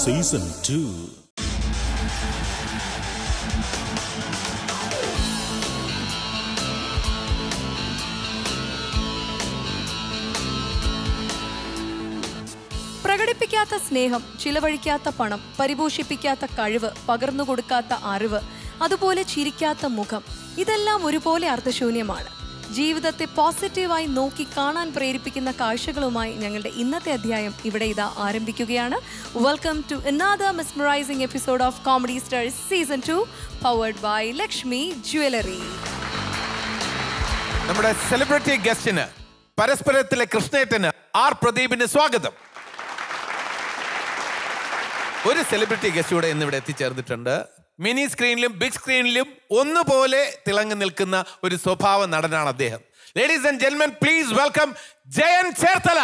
Season two പ്രകടിപ്പിക്കാത്ത സ്നേഹം ചിലവഴിക്കാത്ത പണം പരിപോഷിപ്പിക്കാത്ത കഴിവ് പകർന്നു കൊടുക്കാത്ത അറിവ് അതുപോലെ ചിരിക്കാത്ത മുഖം ഇതെല്ലാം ഒരുപോലെ അർത്ഥശൂന്യമാണ് ജീവിതത്തെ പോസിറ്റീവായി നോക്കി കാണാൻ പ്രേരിപ്പിക്കുന്ന കാഴ്ചകളുമായി ഞങ്ങളുടെ ഇന്നത്തെ അധ്യായം ഇവിടെ ഇതാ ആരംഭിക്കുകയാണ് welcome to another mesmerizing episode of comedy stars season two powered by Lakshmi jewellery നമ്മുടെ സെലിബ്രിറ്റി ഗസ്റ്റിന് പരസ്പരത്തിലെ കൃഷ്ണേട്ടന് ആർ പ്രദീപിന് സ്വാഗതം ഒരു സെലിബ്രിറ്റി ഗസ്റ്റ് കൂടെ ഇന്നിവിടെ എത്തിച്ചേർന്നിട്ടുണ്ട് മിനി സ്ക്രീനിലും ബിഗ് സ്ക്രീനിലും ഒന്നുപോലെ തിളങ്ങി നിൽക്കുന്ന ഒരു സ്വഭാവ നടനാണ് അദ്ദേഹം ലേഡീസ് ആൻഡ് ജെന്മൻ പ്ലീസ് വെൽക്കം ജയൻ ചേർത്തല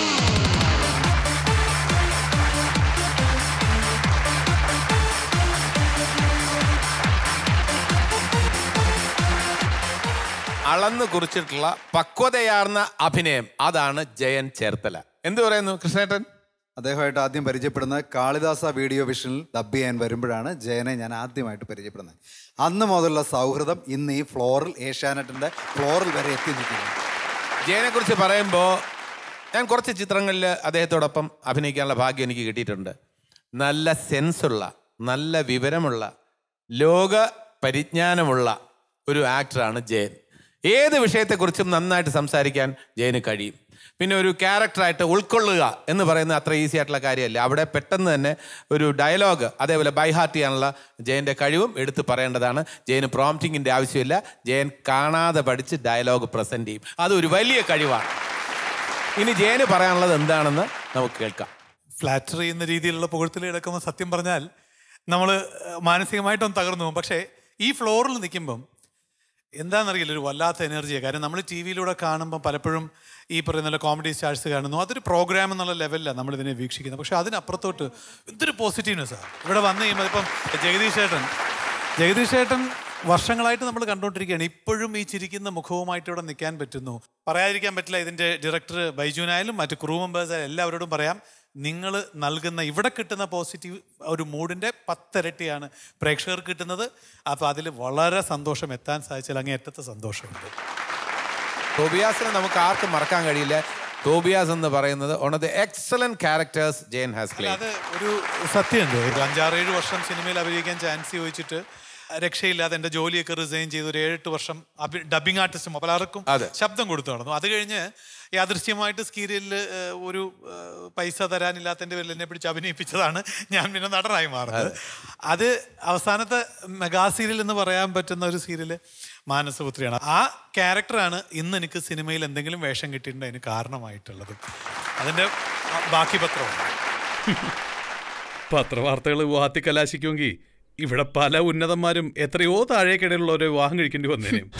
അളന്നു കുറിച്ചിട്ടുള്ള പക്വതയാർന്ന അഭിനയം അതാണ് ജയൻ ചേർത്തല എന്ത് പറയുന്നു കൃഷ്ണേട്ടൻ അദ്ദേഹമായിട്ട് ആദ്യം പരിചയപ്പെടുന്നത് കാളിദാസ വീഡിയോ വിഷനിൽ ഡബ് ചെയ്യാൻ വരുമ്പോഴാണ് ജയനെ ഞാൻ ആദ്യമായിട്ട് പരിചയപ്പെടുന്നത് അന്ന് മുതലുള്ള സൗഹൃദം ഇന്ന് ഈ ഫ്ലോറിൽ ഏഷ്യാനെറ്റിന്റെ ഫ്ലോറിൽ വരെ എത്തി നിൽക്കുന്നു ജയനെ കുറിച്ച് പറയുമ്പോൾ ഞാൻ കുറച്ച് ചിത്രങ്ങളിൽ അദ്ദേഹത്തോടൊപ്പം അഭിനയിക്കാനുള്ള ഭാഗ്യം എനിക്ക് കിട്ടിയിട്ടുണ്ട് നല്ല സെൻസുള്ള നല്ല വിവരമുള്ള ലോക പരിജ്ഞാനമുള്ള ഒരു ആക്ടറാണ് ജയൻ ഏത് വിഷയത്തെക്കുറിച്ചും നന്നായിട്ട് സംസാരിക്കാൻ ജയന് കഴിയും പിന്നെ ഒരു ക്യാരക്ടറായിട്ട് ഉൾക്കൊള്ളുക എന്ന് പറയുന്നത് അത്ര ഈസി ആയിട്ടുള്ള കാര്യമല്ല അവിടെ പെട്ടെന്ന് തന്നെ ഒരു ഡയലോഗ് അതേപോലെ ബൈ ഹാർട്ട് ചെയ്യാനുള്ള ജയൻ്റെ കഴിവും എടുത്തു പറയേണ്ടതാണ് ജയന് പ്രോംപ്റ്റിങ്ങിൻ്റെ ആവശ്യമില്ല ജയൻ കാണാതെ പഠിച്ച് ഡയലോഗ് പ്രസൻറ്റ് ചെയ്യും അതൊരു വലിയ കഴിവാണ് ഇനി ജയന് പറയാനുള്ളത് എന്താണെന്ന് നമുക്ക് കേൾക്കാം ഫ്ലാറ്റർ ചെയ്യുന്ന രീതിയിലുള്ള പുകഴ്ത്തൽ കിടക്കുമ്പോൾ സത്യം പറഞ്ഞാൽ നമ്മൾ മാനസികമായിട്ടൊന്ന് തകർന്നു പോകും പക്ഷേ ഈ ഫ്ലോറിൽ നിൽക്കുമ്പം എന്താണെന്നറിയില്ല ഒരു വല്ലാത്ത എനർജിയാണ് കാര്യം നമ്മൾ ടി വിയിലൂടെ കാണുമ്പോൾ പലപ്പോഴും ഈ പറയുന്ന കോമഡി സ്റ്റാർസ് കാണുന്നു അതൊരു പ്രോഗ്രാം എന്നുള്ള ലെവലിലാണ് നമ്മൾ ഇതിനെ വീക്ഷിക്കുന്നത് പക്ഷേ അതിനപ്പുറത്തോട്ട് എന്തൊരു പോസിറ്റീവ്നെസ്സാണ് ഇവിടെ വന്നു കഴിയുമ്പോൾ ഇപ്പം ജഗദീഷ് ഏട്ടൻ ജഗദീഷ് ഏട്ടൻ വർഷങ്ങളായിട്ട് നമ്മൾ കണ്ടുകൊണ്ടിരിക്കുകയാണ് ഇപ്പോഴും ഈ ചിരിക്കുന്ന മുഖവുമായിട്ട് ഇവിടെ നിൽക്കാൻ പറ്റുന്നു പറയാതിരിക്കാൻ പറ്റില്ല ഇതിൻ്റെ ഡയറക്ടർ ബൈജുനായാലും മറ്റ് ക്രൂ മെമ്പേഴ്സ് എല്ലാവരോടും പറയാം നിങ്ങൾ നൽകുന്ന ഇവിടെ കിട്ടുന്ന പോസിറ്റീവ് ഒരു മൂഡിൻ്റെ പത്തിരട്ടിയാണ് പ്രേക്ഷകർക്ക് കിട്ടുന്നത് അപ്പോൾ അതിൽ വളരെ സന്തോഷം എത്താൻ സാധിച്ചാൽ അങ്ങേയറ്റത്തെ സന്തോഷമുണ്ട് ടോബിയാസിനെ നമുക്ക് ആർക്കും മറക്കാൻ കഴിയില്ല ടോബിയാസ് എന്ന് പറയുന്നത് one of the excellent characters Jayan has play അത് ഒരു സത്യമുണ്ട് ഒരു അഞ്ചാറേഴ് വർഷം സിനിമയിൽ അഭിനയിക്കാൻ ചാൻസ് ചോദിച്ചിട്ട് രക്ഷയില്ലാതെ എൻ്റെ ജോലിയൊക്കെ റിസൈൻ ചെയ്ത് ഒരു ഏഴെട്ട് വർഷം ഡബിങ് ആർട്ടിസ്റ്റും പലർക്കും അതെ. ശബ്ദം കൊടുത്തു നടന്നു അത് കഴിഞ്ഞ് യാദൃശ്യമായിട്ട് സീരിയലിൽ ഒരു ഏഹ്, പൈസ തരാനില്ലാത്തതിൻ്റെ പേരിൽ എന്നെ പിടിച്ച് അഭിനയിപ്പിച്ചതാണ് ഞാൻ പിന്നെ നടനായി മാറുന്നത് അത് അവസാനത്തെ മെഗാ സീരിയൽ എന്ന് പറയാൻ പറ്റുന്ന ഒരു സീരിയൽ മാനസപുത്രിയാണ് ആ ക്യാരക്ടറാണ് ഇന്ന് എനിക്ക് സിനിമയിൽ എന്തെങ്കിലും വേഷം കിട്ടിയിട്ടുണ്ട് അതിന് കാരണമായിട്ടുള്ളത് അതിൻ്റെ ബാക്കി പത്രമാണ് പത്രവാർത്തകൾ വിവാഹത്തിൽ കലാശിക്കുമെങ്കിൽ ഇവിടെ പല ഉന്നതന്മാരും എത്രയോ താഴേക്കിടയിലുള്ളവരെ വിവാഹം കഴിക്കേണ്ടി വന്നേനെയും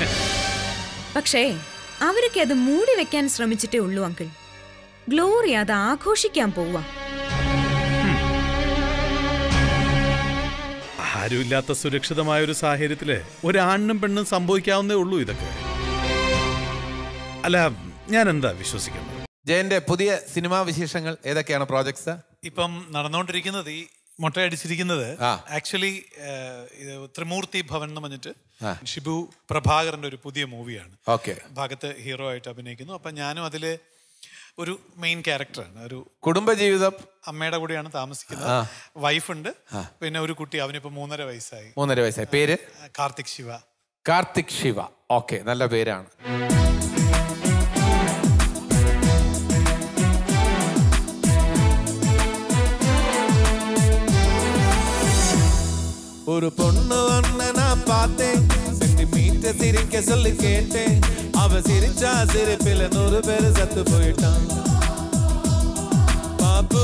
പക്ഷേ അവരൊക്കെ അത് മൂടി വെക്കാൻ ശ്രമിച്ചിട്ടേ ഉള്ളൂ അങ്കിൾ ഗ്ലോറി അത് ആഘോഷിക്കാൻ പോവാ ആരുമില്ലാത്ത സുരക്ഷിതമായ ഒരു സാഹചര്യത്തില് ഒരാണിനും പെണ്ണും സംഭവിക്കാവുന്നേ ഉള്ളൂ ഇതൊക്കെ അല്ല ഞാൻ എന്താ വിശ്വസിക്കുന്നത് ജയന്റെ പുതിയ സിനിമാ വിശേഷങ്ങൾ ഏതൊക്കെയാണ് പ്രോജക്ട്സ് ഇപ്പം നടന്നുകൊണ്ടിരിക്കുന്നത് ഈ മുട്ടയടിച്ചിരിക്കുന്നത് ആ. ആക്ച്വലി ഇത് ത്രിമൂർത്തി ഭവൻ എന്ന് പറഞ്ഞിട്ട് ഷിബു പ്രഭാകരന്റെ ഒരു പുതിയ മൂവിയാണ് ഓക്കെ ഭാഗത്ത് ഹീറോ ആയിട്ട് അഭിനയിക്കുന്നു അപ്പം ഞാനും അതില് ഒരു മെയിൻ ക്യാരക്ടറാണ് ഒരു കുടുംബജീവിതം അമ്മയുടെ കൂടെയാണ് താമസിക്കുന്നത് വൈഫുണ്ട് പിന്നെ ഒരു കുട്ടി അവനിപ്പോ മൂന്നര വയസ്സായി മൂന്നര വയസ്സായി പേര് കാർത്തിക് ശിവ കാർത്തിക് ശിവ ഓക്കെ നല്ല പേരാണ് ஒரு பொண்ணு ஒண்ணு நான் பார்த்தேன் சென்டிமீட்டர் சிரிக்க சொல்லி கேட்டேன் அவ சிரிச்சா சிரிப்பில நூறு பேர் சத்து போயிட்டான் பாப்பு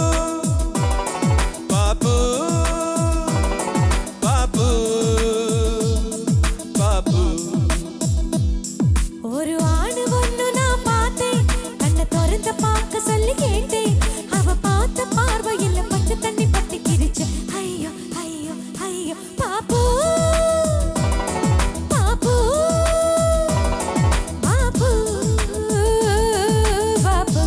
பாப்பு பாப்பு பாப்பு ஒரு ஆணு ஒண்ணு நான் பார்த்தேன் கண்ணை திறந்து பார்க்க சொல்லி கேட்டேன் அவ பார்த்த பார்வையில பச்சை தண்ணி பத்தி கிரிச்சு ஐயோ ஐயோ ஐயோ பாப்பு பாப்பு பாப்பு பாப்பு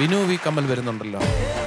ബിനു വി കമൽ വരുന്നുണ്ടല്ലോ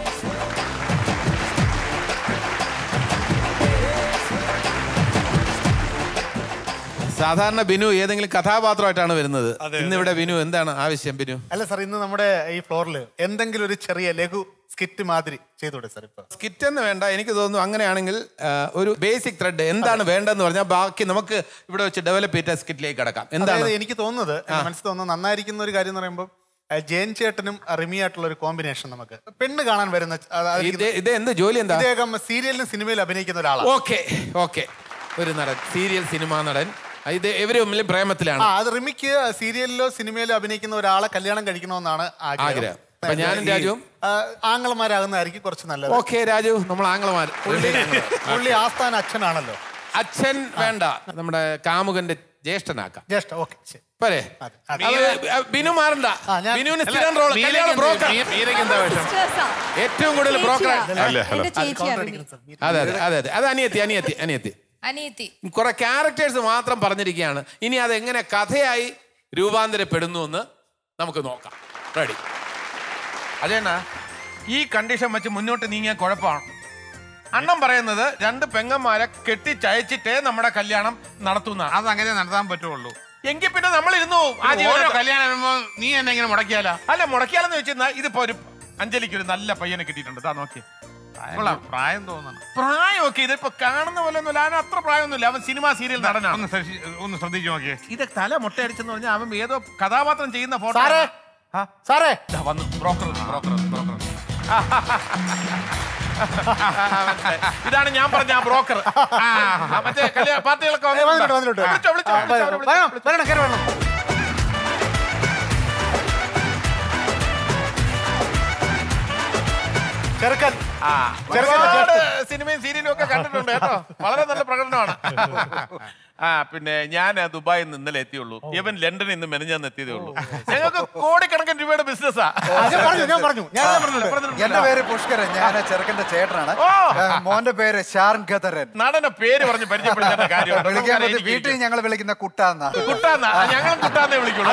സാധാരണ ബിനു ഏതെങ്കിലും കഥാപാത്രമായിട്ടാണ് വരുന്നത് ഇന്നിവിടെ ബിനു എന്താണ് ആവശ്യം ബിനു അല്ല സാർ ഇന്ന് നമ്മുടെ ഈ ഫ്ലോറിൽ എന്തെങ്കിലും ഒരു ചെറിയ ലഘു സ്കിറ്റ് മാതിരി ചെയ്തൂടെ സാർ ഇപ്പൊ സ്കിറ്റ് എന്ന് വേണ്ട എനിക്ക് തോന്നുന്നു അങ്ങനെയാണെങ്കിൽ ആ, ഒരു ബേസിക് ത്രെഡ് എന്താണ് വേണ്ടതെന്ന് പറഞ്ഞാൽ ബാക്കി നമുക്ക് ഇവിടെ വെച്ച് ഡെവലപ്പ് ചെയ്ത സ്കിറ്റിലേക്ക് കടക്കാം എന്താണ് അതായത് എനിക്ക് തോന്നുന്നത് എന്റെ മനസ്സിൽ തോന്നുന്നത് നന്നായിരിക്കുന്ന ഒരു കാര്യം എന്ന് പറയുമ്പോൾ ആ, ജയൻ ചേട്ടനും റിമി ആയിട്ടുള്ള ഒരു കോമ്പിനേഷൻ നമുക്ക് പെണ്ണ് കാണാൻ വരുന്ന അതായത് ഇത് ഇത് എന്ത് ജോലി എന്താ ഇദ്ദേഹം സീരിയലിലും സിനിമയിലും അഭിനയിക്കുന്ന ഒരാളാണ് ഓക്കെ ഓക്കെ ഒരു നടൻ സീരിയൽ സിനിമാ നടൻ ഇത് ഇവര് തമ്മിൽ പ്രേമത്തിലാണ് ആ അത് റിമിക്ക് സീരിയലിലോ സിനിമയിലോ അഭിനയിക്കുന്ന ഒരാളെ കല്യാണം കഴിക്കണമെന്നാണ് ആഗ്രഹം. അപ്പൊ ഞാനും രാജുവും? ആ, ആങ്ങളമാരാകുന്നതായിരിക്കും കുറച്ച് നല്ലത് ഓക്കെ രാജു നമ്മൾ ആംഗ്ലമാർ പുള്ളി പുള്ളി ആസ്ഥാന അച്ഛനാണല്ലോ അച്ഛൻ വേണ്ട നമ്മുടെ കാമുകന്റെ ജ്യേഷ്ഠനാക്കാം ജ്യേഷ്ഠ ഓക്കെ ശരി പോരെ അതെ. അത് ബിനു മാറണ്ട ആ, ഞാൻ- ബിനുവിന് സ്ഥിരം റോൾ കല്യാണ ബ്രോക്കർ Sisters ആ. ഏറ്റവും കൂടുതൽ ബ്രോക്കർ ചേച്ചിയാ. എന്റെ ചേച്ചിയാണ് അതെ അതെ അതെ അതെ അത് അനിയത്തി അനിയത്തി അനിയത്തി അനിയത്തി കുറെ ക്യാരക്ടേഴ്സ് മാത്രം പറഞ്ഞിരിക്കുകയാണ് ഇനി അതെങ്ങനെ കഥയായി രൂപാന്തരപ്പെടുന്നു എന്ന് നമുക്ക് നോക്കാം റെഡി അതേണ്ണ ഈ കണ്ടീഷൻ വെച്ച് മുന്നോട്ട് നീങ്ങിയ കുഴപ്പമാണ് അണ്ണം പറയുന്നത് രണ്ട് പെങ്ങന്മാരെ കെട്ടിച്ചയച്ചിട്ടേ നമ്മുടെ കല്യാണം നടത്തുന്ന അതങ്ങനെ നടത്താൻ പറ്റുള്ളൂ എങ്കിൽ പിന്നെ നമ്മൾ ഇരുന്നു ഓരോ കല്യാണം വരുമ്പോ നീ എന്നെ ഇങ്ങനെ മുടക്കിയാലോ അല്ല മുടക്കിയാലെന്ന് വെച്ചാൽ ഇതിപ്പോ ഒരു അഞ്ജലിക്ക് ഒരു നല്ല പയ്യനെ കിട്ടിയിട്ടുണ്ട് താ നോക്കി കൊള്ളാം, പ്രായം തോന്നണം പ്രായമൊക്കെ ഇതിപ്പോ കാണുന്ന പോലെ ഒന്നുമില്ല അവന് അത്ര പ്രായമൊന്നുമില്ല അവൻ സിനിമ സീരിയൽ നടനാണ് ഒന്ന് ശ്രദ്ധി- ഒന്ന് ശ്രദ്ധിച്ചു നോക്കിയേ ഇത് തല മുട്ടയടിച്ചെന്ന് പറഞ്ഞാൽ അവൻ ഏതോ കഥാപാത്രം ചെയ്യുന്ന ഫോട്ടോ സാറേ സാറേ വന്നു ബ്രോക്കർ ബ്രോക്കർ ബ്രോക്കർ ഇതാണ് ഞാൻ പറഞ്ഞ ആ ബ്രോക്കർ മറ്റേ കല്യാണ പാർട്ടികളൊക്കെ ഏ, വന്നിട്ടുണ്ട് വന്നിട്ടുണ്ട് വിളിച്ചോ, വിളിച്ചോ, ആ, വിളിച്ചോ, വരണം, വിളിച്ചോ, വരണം, വിളിച്ചോ. വരണം കയറി വരണം ചെറുക്കൻ ആ, ചെറുക്കൻ, ഒരുപാട് ചെറുക്കൻ. സിനിമയും സീരിയലും ഒക്കെ കണ്ടിട്ടുണ്ട് കേട്ടോ വളരെ നല്ല പ്രകടനമാണ് ആ പിന്നെ ഞാൻ ദുബായിൽ നിന്ന് ഇന്നലെ എത്തിയുള്ളൂ ഇവൻ ലണ്ടനിൽ നിന്ന് മെനഞ്ഞാന്ന് എത്തിയതേ ഉള്ളൂ ഞങ്ങൾക്ക് കോടിക്കണക്കിന് രൂപയുടെ ബിസിനസ്സാ ആ, ഞാൻ പറഞ്ഞു ഞാൻ പറഞ്ഞു ഞാൻ ഞാൻ പറഞ്ഞിട്ടുണ്ട് എന്റെ പേര് പുഷ്കരൻ ഞാൻ ചെറുക്കന്റെ ചേട്ടനാണ് ഓ. ഏ, മോന്റെ പേര് ഷാൻ ഖത്തറൻ നടന്റെ പേര് പറഞ്ഞ് പരിചയപ്പെടുത്തേണ്ട കാര്യമുണ്ട് വിളിക്കാൻ നമുക്കറിയാം, പറ്റും എനിക്ക് വീട്ടിൽ ഞങ്ങൾ വിളിക്കുന്ന കുട്ടാന്ന കുട്ടാന്നാ ഞങ്ങൾ കുട്ടാന്നേ വിളിക്കുള്ളൂ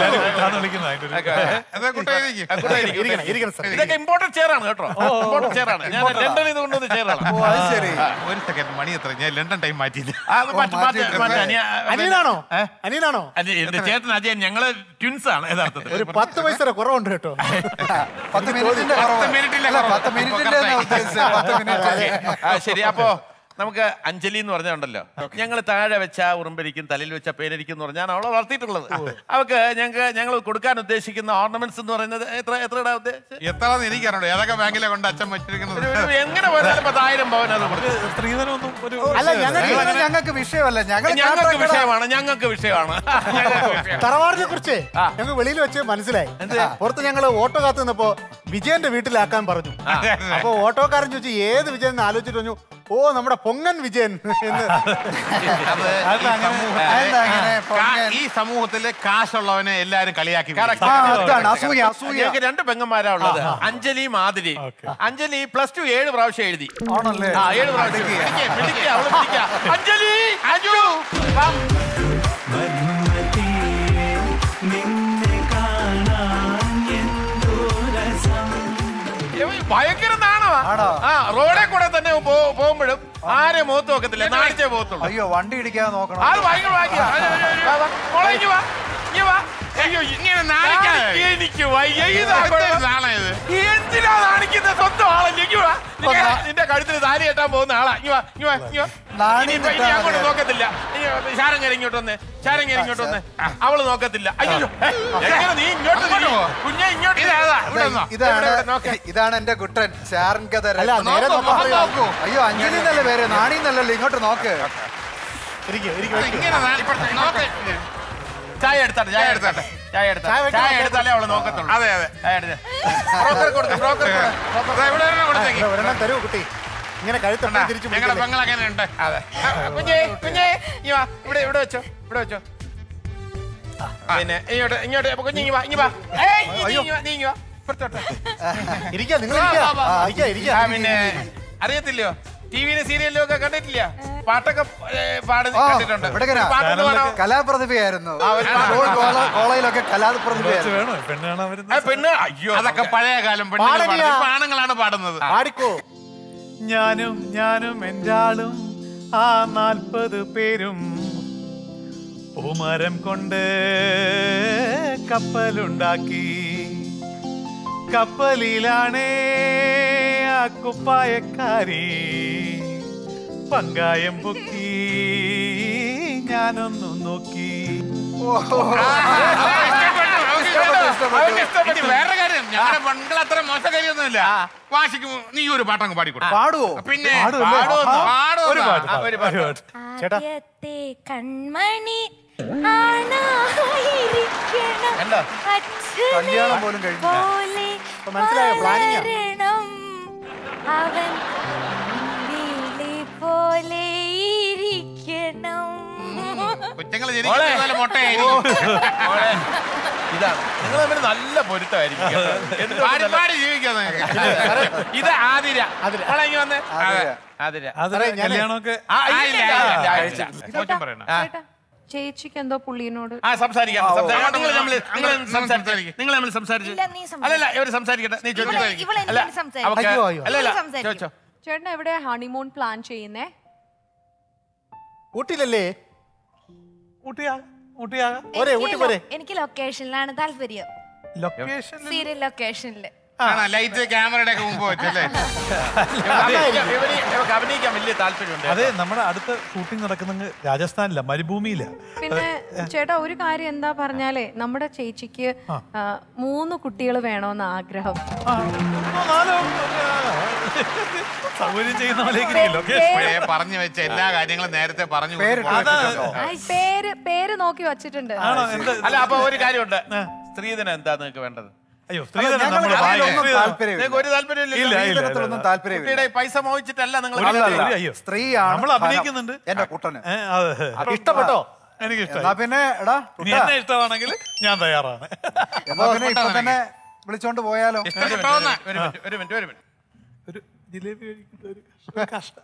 അതെ കുട്ടായിരിക്കും ആ, കുട്ടായിരിക്കും, ഇരിക്കണം, കുട്ടായിരിക്കും. ഇരിക്കണം, sir. ഇതൊക്കെ ഇമ്പോർട്ടന്റ് ചെയറാണ് കേട്ടോ ഇമ്പോർട്ടന്റ് ചെയറാണ് ഞാൻ ലണ്ടനിൽ നിന്ന് കൊണ്ടുവന്ന ചെയറാണ് ഓ അത് ശരി ഒരു സെക്കൻഡ് മണി എത്ര ഞാൻ ലണ്ടൻ ടൈം മാറ്റിയില്ല അത് മാറ്റി, മാറ്റി, മാറ്റി. അനിയ- അനിയനാണോ ഏ? അനിയനാണോ അല്ല, എന്റെ ചേട്ടൻ അജയൻ ഞങ്ങള് ട്വിൻസ് ആണ് യഥാർത്ഥത്തിൽ ഒരു പത്ത് പൈസ കുറവുണ്ട് കേട്ടോ പത്ത് മിനിറ്റിന്റെ കുറവ്. മിനിറ്റിന്റെ അല്ല, കുറവ്. പത്ത് മിനിറ്റിന്റെ എന്നാ ഉദ്ദേശിച്ചത് പത്ത് മിനിറ്റ് ആ, ശരി അപ്പോ നമുക്ക് അഞ്ജലി എന്ന് പറഞ്ഞുണ്ടല്ലോ ഞങ്ങൾ താഴെ വെച്ച ഉറുമ്പരിക്കും തലയിൽ വെച്ച പേരരിക്കും എന്ന് പറഞ്ഞാണ് അവളെ വളർത്തിയിട്ടുള്ളത് അവക്ക് ഞങ്ങൾക്ക് ഞങ്ങൾ കൊടുക്കാൻ ഉദ്ദേശിക്കുന്ന ഓർണമെന്റ്സ് എന്ന് പറയുന്നത് എത്ര എത്രയുടെ ഉദ്ദേശിച്ചത് എത്രയാണെന്ന് എനിക്കറിയണോ ഏതൊക്കെ ബാങ്കിലെ കൊണ്ട് അച്ഛൻ വെച്ചിരിക്കുന്നത് ഒരു- ഒരു എങ്ങനെ പോയാലും പത്തായിരം പവൻ അത് കൊടുക്കും സ്ത്രീധനമൊന്നും ഒരു അല്ല ഞങ്ങൾക്ക് ഞങ്ങൾ- ഞങ്ങൾക്ക് വിഷയമല്ല ഞങ്ങൾ ഞങ്ങൾക്ക് വിഷയമാണ് ഞങ്ങൾക്ക് വിഷയമാണ് ഞങ്ങൾക്ക് വിഷയമാണ്. തറവാടിനെ കുറിച്ച് ഞങ്ങൾ വെളിയിൽ വെച്ച് മനസ്സിലായി പുറത്ത് ഞങ്ങൾ ഓട്ടോ കാത്തു നിന്നപ്പോ വിജയന്റെ വീട്ടിലാക്കാൻ പറഞ്ഞു അപ്പൊ ഓട്ടോക്കാരൻ ചോദിച്ചു ഏത് വിജയൻ എന്ന് ആലോചിച്ചിട്ട് പറഞ്ഞു ഓ നമ്മുടെ പൊങ്ങൻ വിജയൻ എന്ന് അത് ഈ സമൂഹത്തിലെ- അതെന്താ അങ്ങനെ കാ- പൊങ്ങൻ? ഈ സമൂഹത്തിലെ കാശുള്ളവനെ എല്ലാരും കളിയാക്കി Correct. ആ, അതാണ് അസൂയ അസൂയ ഞങ്ങൾക്ക് രണ്ട് പെങ്ങന്മാരാ ഉള്ളത് അഞ്ജലിയും ആതിരയും അഞ്ജലി പ്ലസ് ടു ഏഴ് പ്രാവശ്യം എഴുതി ആണല്ലേ ആ ഏഴ് പ്രാവശ്യം പിടിക്ക്, പിടിക്ക്, അവള് പിടിക്ക്. അഞ്ജലി അഞ്ജു വാ. ഇവൻ ഭയങ്കര നാണമാ ആണോ? ആ റോഡേ കൂടെ തന്നെ പോ- പോകുമ്പോഴും ആരെ മുഖത്ത് നോക്കത്തില്ല നാണിച്ചേ പോകത്തുള്ളൂ അയ്യോ വണ്ടി ഇടിക്കാതെ നോക്കണം അത് ഭയങ്കര ഭാഗ്യം. വാ, വാ. മോളെ, ഇങ്ങ് വാ. ഇങ്ങ് വാ. അയ്യോ, ഇങ്ങനെ നാണിക്കാതെ. നാണിക്ക് എനിക്ക് വയ്യ. ഇതാ കുഴപ്പം. നാളെ ഇത് എന്തിനാ നാണിക്കുന്ന സ്വന്തം ആളല്ലേ ഇങ്ങ് വാ. നിന്റെ നിന്റെ കഴുത്തിൽ താലി കെട്ടാൻ പോകുന്ന ആളാ ഇങ്ങ് വാ ഇങ്ങ് വാ ഇങ്ങ് വാ നാണി ഇനിയിപ്പോ ഇനി കെട്ടാൻ അങ്ങോട്ട് മതി. നോക്കത്തില്ല ശാരങ്ങര ഇങ്ങോട്ട് വന്ന് ശാരങ്ങര ഇങ്ങോട്ട് വന്ന് അവള് നോക്കത്തില്ല അയ്യോ ഏ, എങ്ങനെ നീ ഇങ്ങോട്ട് തിരി. കുഞ്ഞെ ഇങ്ങോട്ട് തിരി. ഇവിടെ വന്നോ. ഇതാണ് ഇവിടെ, ഇവിടെ നോക്ക്. ഇതാണ് എന്റെ കുട്ടൻ ഷാരൻ ഖത്തറൻ അല്ല നേരെ നോക്കൂ, നോക്കാൻ മുഖം പറയൂ. നോക്കൂ. അയ്യോ അഞ്ജലി എന്നല്ലേ പേര് നാണി എന്നല്ലല്ലോ ഇങ്ങോട്ട് നോക്ക് ഇരിക്ക്, ഇരിക്ക്, ഇരിക്ക്. ഇങ്ങനെ നാ- ഇപ്പുറത്തെ- നോക്ക്. ചായ എടുത്താട്ടെ ചായ എടുത്താട്ടെ ചായ എടുത്താട്ടെ ചായ വെക്കണം. ചായ എടുത്താലേ അവള് നോക്കത്തുള്ളൂ അതെ അതെ ചായ എടുത്ത് ബ്രോക്കർ കൊടുക്ക് ബ്രോക്കർ ദാ ഇവിടെ ഒരെണ്ണം കൊടുത്തേക്ക്. ഇവിടെ ഒരെണ്ണം തരൂ കുട്ടി ഇങ്ങനെ കഴുത്തണ്ട തിരിച്ചു ഞങ്ങളുടെ പെങ്ങൾ അങ്ങനെ ഉണ്ട് അതെ കുഞ്ഞേ കുഞ്ഞേ ഇങ്ങ് വാ ഇവിടെ ഇവിടെ വെച്ചോ ഇവിടെ വെച്ചോ പിന്നെ ഇങ്ങോട്ട് ഇങ്ങോട്ട് അപ്പൊ കുഞ്ഞ് ഇങ്ങ് വാ ഇങ്ങ് വാ ഏയ്, നീ- നീ ഇങ്ങ് വാ, നീ ഇങ്ങ് വാ ഇപ്പുറത്തോട്ട് ഇരിക്കുക നിങ്ങൾ ഇരിക്കുക വാ, വാ, വാ. ഇരിക്കുക ഇരിക്കുക ആ പിന്നെ അറിയത്തില്ലയോ ടി വിയിലും സീരിയലിലും ഒക്കെ കണ്ടിട്ടില്ല പാട്ടൊക്കെ ഏ, പാടി ആ, കണ്ടിട്ടുണ്ട് ഇവിടെങ്ങനാ? ഒരു പാട്ടൊന്ന് പാടാമോ? കലാപ്രതിഭയായിരുന്നു ആ, ഒരു സ്കൂൾ കോള- കോളേജിലൊക്കെ കുറച്ച് കലാപ്രതിഭയായിരുന്നു വേണോ പെണ്ണ് കാണാൻ ആ, വരുന്ന പെണ്ണ് അയ്യോ അതൊക്കെ പഴയ കാലം പെണ്ണുങ്ങൾ പാടണിയാ. പാടുന്നത്. ഇപ്പൊ ആണുങ്ങളാണ് പാടുന്നത് പാടിക്കോ ഞാനും ഞാനും എൻ്റെ ആളും ആ നാൽപ്പത് പേരും പൂമരം കൊണ്ട് കപ്പലുണ്ടാക്കി കപ്പലിലാണേ ആ കുപ്പായക്കാരി പങ്കായം പൊക്കി ഞാനൊന്നു നോക്കി അവർക്ക് ഇഷ്ടപ്പെട്ടു. ഇനി വേറെ കാര്യം ഞങ്ങളുടെ പെൺകൾ അത്ര മോശക്കാരിയൊന്നുമില്ല വാശിക്ക് നീ ഒരു പാട്ടങ്ങ് പാടിക്കൊടു പാടുവോ പിന്നെ പാടുമല്ലേ? പാടുമെന്നോ? ഒരു പാടുമെന്നോ? പാട്ട് ആ, ഒരു പാട്ട്. ഒരു പാട്ട് ചേട്ടാ ആദ്യത്തെ കൺമണി ആണായിരിക്കണം. എന്താ? അച്ഛനെ കല്യാണം പോലും കഴിഞ്ഞില്ല. പോലെ ഇപ്പൊ മനസ്സിലായോ? planning ആ? വളരണം. അവൻ അമ്പിളി പോലെ ഇരിക്കണം കൊച്ചുങ്ങൾ ജനിക്കുന്ന മുട്ടയായിരിക്കും മോളെ, ഇതാണ് നിങ്ങൾ തമ്മിൽ നല്ല പൊരുത്തമായിരിക്കും കേട്ടോ. എന്തുകൊണ്ട് പാടി നല്ല- പാടി ജീവിക്കാം നിങ്ങൾക്ക്. ഇത് ആതിര മോളെ, ഇങ്ങ് വന്നേ ആതിര. ആതിര അത് കല്യാണമൊക്കെ ആ, ആ, ഇല്ല, ഇല്ല, ഇല്ല, ഇല്ല, ഇല്ല, ഇല്ല. ഇല്ല. മോശം പറയണം ആ. ചേട്ടാ ചേച്ചിക്ക് എന്തോ പുള്ളിനോട് ആ സംസാരിക്കാം ആ, ഓ. സംസാരിക്കാം. നിങ്ങൾ തമ്മിൽ നിങ്ങൾ നിങ്ങൾ സംസാരിച്ച് സംസാരിക്ക്. നിങ്ങൾ തമ്മിൽ സംസാരിച്ച് ഇല്ല, നീ സംസാരിക്ക്. അല്ലല്ല ഇവര് സംസാരിക്കട്ടെ നീ ചോദിച്ചോ. ഇവളെ- ഇവളെ അല്ല, എന്തെങ്കിലും സംസാരിക്ക്. അവക്ക് അയ്യോ, അയ്യോ. അല്ലല്ല ഇവള് സംസാരിക്കും. ചോദിച്ചോ ചേട്ടൻ എവിടെയാ ഹണിമൂൺ പ്ലാൻ ചെയ്യുന്നേ ഊട്ടിയിലല്ലേ ഊട്ടിയാ ഊട്ടിയാകാം ഒരേ എനിക്ക് ഊട്ടി പോരെ ലൊ- എനിക്ക് ലൊക്കേഷനിലാണ് താല്പര്യം ലൊക്കേഷൻ സീരിയൽ ലൊക്കേഷനില് ആണോ ലൈറ്റ് ക്യാമറയുടെ ഒക്കെ മുമ്പ് വെച്ചല്ലേ ഇവര് ഇവര് ഇവർക്ക് അഭിനയിക്കാൻ വലിയ താല്പര്യമുണ്ട് അതെ നമ്മുടെ അടുത്ത ഷൂട്ടിംഗ് നടക്കുന്നത് രാജസ്ഥാനില മരുഭൂമിയില പിന്നെ ചേട്ടാ ഒരു കാര്യം എന്താ പറഞ്ഞാലേ നമ്മുടെ ചേച്ചിക്ക് ആ, മൂന്ന് കുട്ടികൾ വേണമെന്ന് ആഗ്രഹം സൗകര്യം ചെയ്യുന്ന പോലെയൊക്കെ ലൊക്കേഷൻ ഇപ്പോഴേ പറഞ്ഞു വെച്ച എല്ലാ കാര്യങ്ങളും നേരത്തെ പറഞ്ഞു പേരിട്ട് കൊടുത്തു. വെച്ചിട്ടുണ്ടോ? പേര് പേര് നോക്കി വച്ചിട്ടുണ്ട് ആണോ എന്താ അല്ല അപ്പൊ ഒരു കാര്യമുണ്ട് സ്ത്രീധനം എന്താ നിങ്ങൾക്ക് വേണ്ടത് അയ്യോ അല്ല, സ്ത്രീധനം ഞങ്ങൾ നമ്മുടെ വായ- അതിലൊന്നും സ്ത്രീധനം- താല്പര്യമില്ല. നിങ്ങൾക്ക് ഒരു താല്പര്യമില്ല ഇല്ല, ഇല്ല. സ്ത്രീധനത്തിലൊന്നും താല്പര്യമില്ല കുട്ടിയുടെ പൈസ മോഹിച്ചിട്ടല്ല നിങ്ങൾ ഒരു- കല്യാണം ഒരു- അയ്യോ സ്ത്രീയാണ് നമ്മൾ ധനം. അഭിനയിക്കുന്നുണ്ട് എന്റെ കുട്ടന് ഏ, അതെ ഇഷ്ടപ്പെട്ടോ എനിക്ക് എന്നാ ഇഷ്ടമായി പിന്നെ എടാ ഇനി കുട്ടാ, എന്നെ ഇഷ്ടമാണെങ്കിൽ ഞാൻ തയ്യാറാണ് എന്നാ പിന്നെ ഇപ്പൊ തന്നെ വിളിച്ചോണ്ട് പോയാലോ ഇഷ്ടപ്പെട്ടോന്ന് ഒരു മിനിറ്റ് ഒരു മിനിറ്റ് ഒരു മിനിറ്റ് ഒരു ജിലേബി കഴിക്കുന്ന ഒരു കഷ്ടം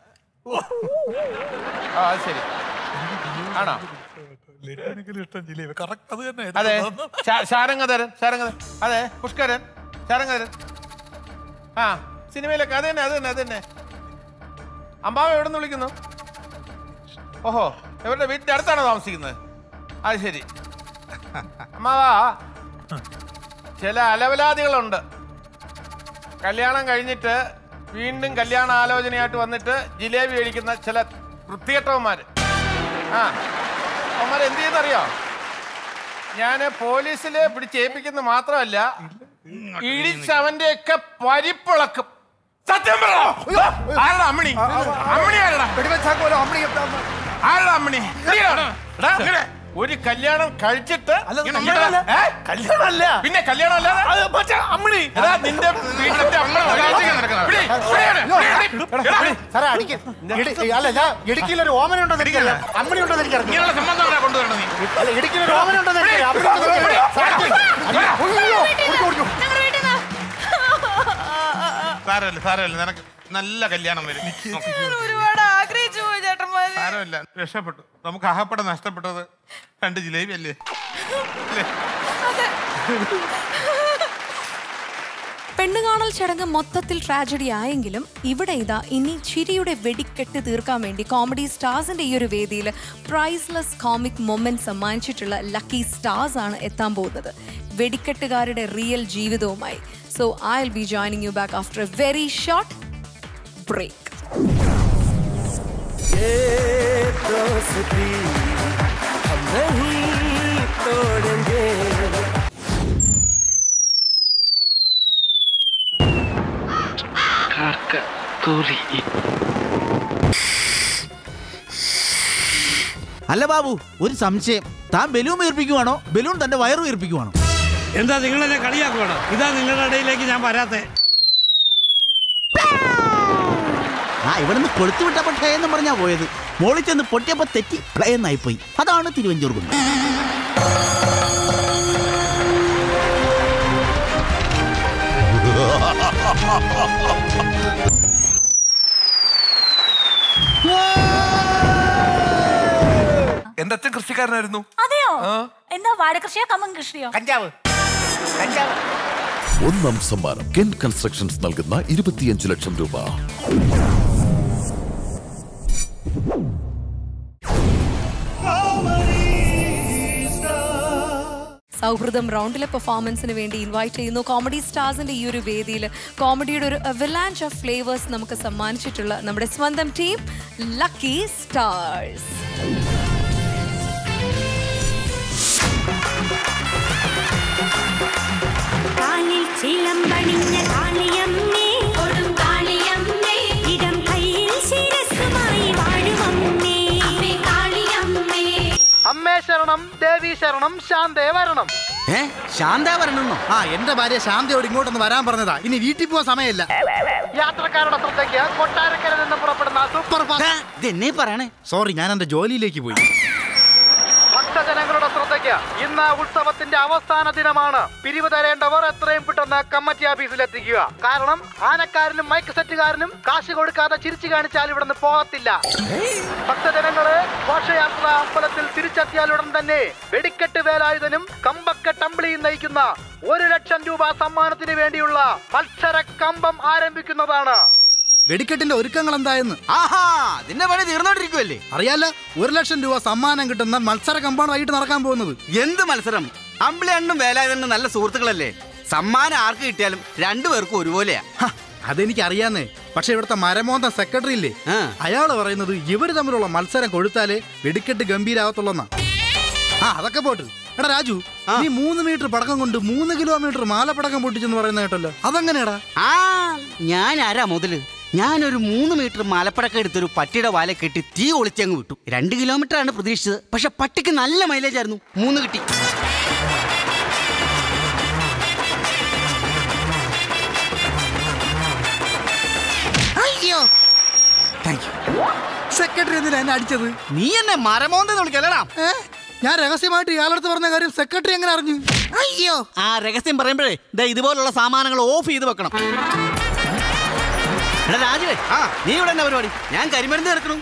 ആ അത് ശരി ആണോ ലഡുവിനെങ്കിലും ഇഷ്ടം ജിലേബി കറക്റ്റ് അത് തന്നെ അതെ തന്നു. ശാ- ശാരംഗധരൻ ശാരംഗധരൻ അതെ പുഷ്കരൻ ശാരംഗധരൻ ആ സിനിമയിലൊക്കെ അത് തന്നെ അത് തന്നെ അത് തന്നെ അമ്മാവ എവിടെ നിന്ന് വിളിക്കുന്നു ഓഹോ ഇവരുടെ വീട്ടിന്റെ അടുത്താണോ താമസിക്കുന്നത് അത് ശരി അമ്മാവാ ചില അലവലാദികളുണ്ട് കല്യാണം കഴിഞ്ഞിട്ട് വീണ്ടും കല്യാണ ആലോചനയായിട്ട് വന്നിട്ട് ജിലേബി കഴിക്കുന്ന ചില വൃത്തികെട്ടവന്മാര് ആ അവന്മാർ എന്ത് ചെയ്യുന്നറിയോ ഞാന് പോലീസില് പിടിച്ചേൽപ്പിക്കുന്ന മാത്രമല്ല ഇടിച്ചവന്റെ ഒക്കെ പരിപ്പിളക്കും സത്യം പറ ആരുടെ അമ്മണി അമ്മണി ആരടാ വെടിവെച്ചാക്കോലോ അമ്മണി ആരടാ അമ്മണി എടാ, ഇങ്ങനെ ഒരു കല്യാണം കഴിച്ചിട്ട് അല്ല, ഇങ്ങനെ കല്യാണമല്ല. ഏ? കല്യാണമല്ല പിന്നെ കല്യാണം അല്ലാതെ അമ്മണി എടാ, നിന്റെ വീട്ടിലത്തെ അമ്മ പിടി, പിടിയാണ്, പിടി, എടാ, പിടി. സാറേ അടിക്ക് ഇടി- അല്ല ഞാൻ ഇടുക്കിയിൽ ഒരു ഓമന ഉണ്ടെന്ന് എനിക്കറിയാം അമ്മണി ഉണ്ടെന്ന് എനിക്കറിയാം ഇങ്ങനെയുള്ള സംബന്ധം കൊണ്ടുവരണം നീ അല്ല ഇടുക്കിയിൽ ഒരു ഓമന ഉണ്ടെന്ന് എനിക്കറിയാം അമ്മണി ഉണ്ടെന്ന് എനിക്കറിയാം. സാറേ, അടി- അയ്യോ, ഓടിക്കോ, ഓടിക്കോ. ഞങ്ങളുടെ വീട്ടിൽ നിന്ന് സാരമില്ല സാരമില്ല നിനക്ക് നല്ല കല്യാണം വരും നോക്ക്. ഒരുപാട് ആഗ്രഹിച്ചു പോയി ചേട്ടന്മാര് സാരമില്ല രക്ഷപ്പെട്ടു നമുക്ക് അഹപ്പട നഷ്ടപ്പെട്ടത് രണ്ട് ജിലേബി അല്ലേ അല്ലേ പെണ്ണുകാണൽ ചടങ്ങ് മൊത്തത്തിൽ ട്രാജഡി ആയെങ്കിലും ഇവിടെ ഇതാ ഇനി ചിരിയുടെ വെടിക്കെട്ട് തീർക്കാൻ വേണ്ടി കോമഡി സ്റ്റാർസിന്റെ ഈ ഒരു വേദിയിൽ പ്രൈസ്ലെസ് കോമിക് മൊമെന്റ് സമ്മാനിച്ചിട്ടുള്ള ലക്കി സ്റ്റാർസ് ആണ് എത്താൻ പോകുന്നത് വെടിക്കെട്ടുകാരുടെ റിയൽ ജീവിതവുമായി so I will be joining you back after a very short break അല്ല ബാബു ഒരു സംശയം താൻ ബലൂൺ വീർപ്പിക്കുവാണോ ബലൂൺ തന്റെ വയറ് വീർപ്പിക്കുവാണോ എന്താ നിങ്ങളെന്നെ കളിയാക്കുവാണോ ഇതാ നിങ്ങളുടെ ഇടയിലേക്ക് ഞാൻ വരാത്തെ ആ ഇവിടുന്ന് കൊളുത്തു വിട്ടപ്പോ ഠേ എന്ന് പറഞ്ഞാ പോയത് മോളിൽ ചെന്ന് പൊട്ടിയപ്പോ തെറ്റി പ്ലേ എന്നായി പോയി അതാണ് തിരുവഞ്ചൂർ കുന്ന് എന്റെ അച്ഛൻ കൃഷിക്കാരനായിരുന്നു അതെയോ എന്താ വാഴകൃഷിയോ കമ്മൻ കൃഷിയോ കഞ്ചാവ് കഞ്ചാവ് ഒന്നാം സമ്മാനം കെൻ കൺസ്ട്രക്ഷൻസ് നൽകുന്ന ഇരുപത്തിയഞ്ച് ലക്ഷം രൂപ സൗഹൃദം റൗണ്ടിലെ പെർഫോമൻസിന് വേണ്ടി ഇൻവൈറ്റ് ചെയ്യുന്നു കോമഡി സ്റ്റാർസിന്റെ ഈ ഒരു വേദിയിൽ കോമഡിയുടെ ഒരു അവലാഞ്ച് ഓഫ് ഫ്ലേവേഴ്സ് നമുക്ക് സമ്മാനിച്ചിട്ടുള്ള നമ്മുടെ സ്വന്തം ടീം ലക്കി സ്റ്റാർസ് കാലിൽ ചിലമ്പണിഞ്ഞ കാളിയമ്മേ കൊടും കാളിയമ്മേ ഇടം കയ്യിൽ ശിരസുമായി വാഴുമമ്മേ കാളിയമ്മേ അമ്മേ ശരണം ദേവി ശരണം ശാന്തേ വരണം ഏ ശാന്ത വരണമെന്നോ ആ എന്റെ ഭാര്യ ശാന്തയോട് ഇങ്ങോട്ടൊന്ന് വരാൻ പറഞ്ഞതാ ഇനി വീട്ടിൽ പോവാൻ സമയമില്ല യാത്രക്കാരുടെ ശ്രദ്ധയ്ക്ക് കൊട്ടാരക്കര നിന്ന് പുറപ്പെടുന്ന സൂപ്പർ ഇത് എന്നെ പറയണേ സോറി ഞാൻ എന്റെ ജോലിയിലേക്ക് പോയി ഭക്തജനങ്ങളുടെ ശ്രദ്ധയ്ക്ക് ഇന്ന് ഉത്സവത്തിന്റെ അവസാന ദിനമാണ് പിരിവ് തരേണ്ടവർ എത്രയും പെട്ടെന്ന് കമ്മിറ്റി ഓഫീസിൽ എത്തിക്കുക കാരണം ആനക്കാരനും മൈക്ക് സെറ്റുകാരനും കാശ് കൊടുക്കാതെ ചിരിച്ചു കാണിച്ചാൽ ഇവിടെ നിന്ന് പോകത്തില്ല ഭക്തജനങ്ങള് ഘോഷയാത്ര അമ്പലത്തിൽ തിരിച്ചെത്തിയാലുടൻ തന്നെ വെടിക്കെട്ട് വേലായുധനും കമ്പക്കെട്ട് അമ്പിളിയും നയിക്കുന്ന ഒരു ലക്ഷം രൂപ സമ്മാനത്തിന് വേണ്ടിയുള്ള മത്സര കമ്പം ആരംഭിക്കുന്നതാണ് വെടിക്കെട്ടിന്റെ ഒരുക്കങ്ങൾ എന്തായെന്ന് ആഹാ അതിന്റെ പണി തീർന്നോണ്ടിരിക്കുവല്ലേ അറിയാലോ ഒരു ലക്ഷം രൂപ സമ്മാനം കിട്ടുന്ന മത്സര കമ്പാണ് വൈകിട്ട് നടക്കാൻ പോകുന്നത് എന്ത് മത്സരം അമ്പിളി അണ്ണും വേലായുധനും നല്ല സുഹൃത്തുക്കളല്ലേ സമ്മാനം ആർക്ക് കിട്ടിയാലും രണ്ടുപേർക്കും ഒരുപോലെയാ ഹ, അതെനിക്ക് അറിയാന്നേ പക്ഷെ ഇവിടുത്തെ മരമോന്ത സെക്രട്ടറി ഇല്ലേ അയാള് പറയുന്നത് ഇവര് തമ്മിലുള്ള മത്സരം കൊഴുത്താലേ വെടിക്കെട്ട് ഗംഭീരാവത്തുള്ളന്നാ ആ അതൊക്കെ പോട്ട് എടാ രാജു നീ മൂന്ന് മീറ്റർ പടക്കം കൊണ്ട് മൂന്ന് കിലോമീറ്റർ മാലപ്പടക്കം പൊട്ടിച്ചെന്ന് പറയുന്ന കേട്ടല്ലോ അതെങ്ങനെയാടാ ആ ഞാൻ ആരാ മുതല് ഞാനൊരു മൂന്ന് മീറ്റർ മലപ്പടക്കം എടുത്തൊരു പട്ടിയുടെ വാല കെട്ടി തീ ഒളിച്ചങ്ങ് വിട്ടു രണ്ട് കിലോമീറ്റർ ആണ് പ്രതീക്ഷിച്ചത് പക്ഷെ പട്ടിക്ക് നല്ല മൈലേജ് ആയിരുന്നു മൂന്ന് കിട്ടി അയ്യോ സെക്രട്ടറി എന്തിനാ എന്നെ അടിച്ചത് നീ എന്നെ മരമോന്തെന്ന് വിളിക്കല്ലടാ ഏ? ഞാൻ രഹസ്യമായിട്ട് ഇയാളടുത്ത് പറഞ്ഞ കാര്യം സെക്രട്ടറി എങ്ങനെ അറിഞ്ഞു അയ്യോ ആ രഹസ്യം പറയുമ്പോഴേ ദേ ഇതുപോലുള്ള സാമാനങ്ങൾ ഓഫ് ചെയ്ത് വെക്കണം എടാ രാജുവേ ആ നീ ഇവിടെ എന്നാ പരിപാടി ഞാൻ കരിമരുന്ന് നിറക്കണം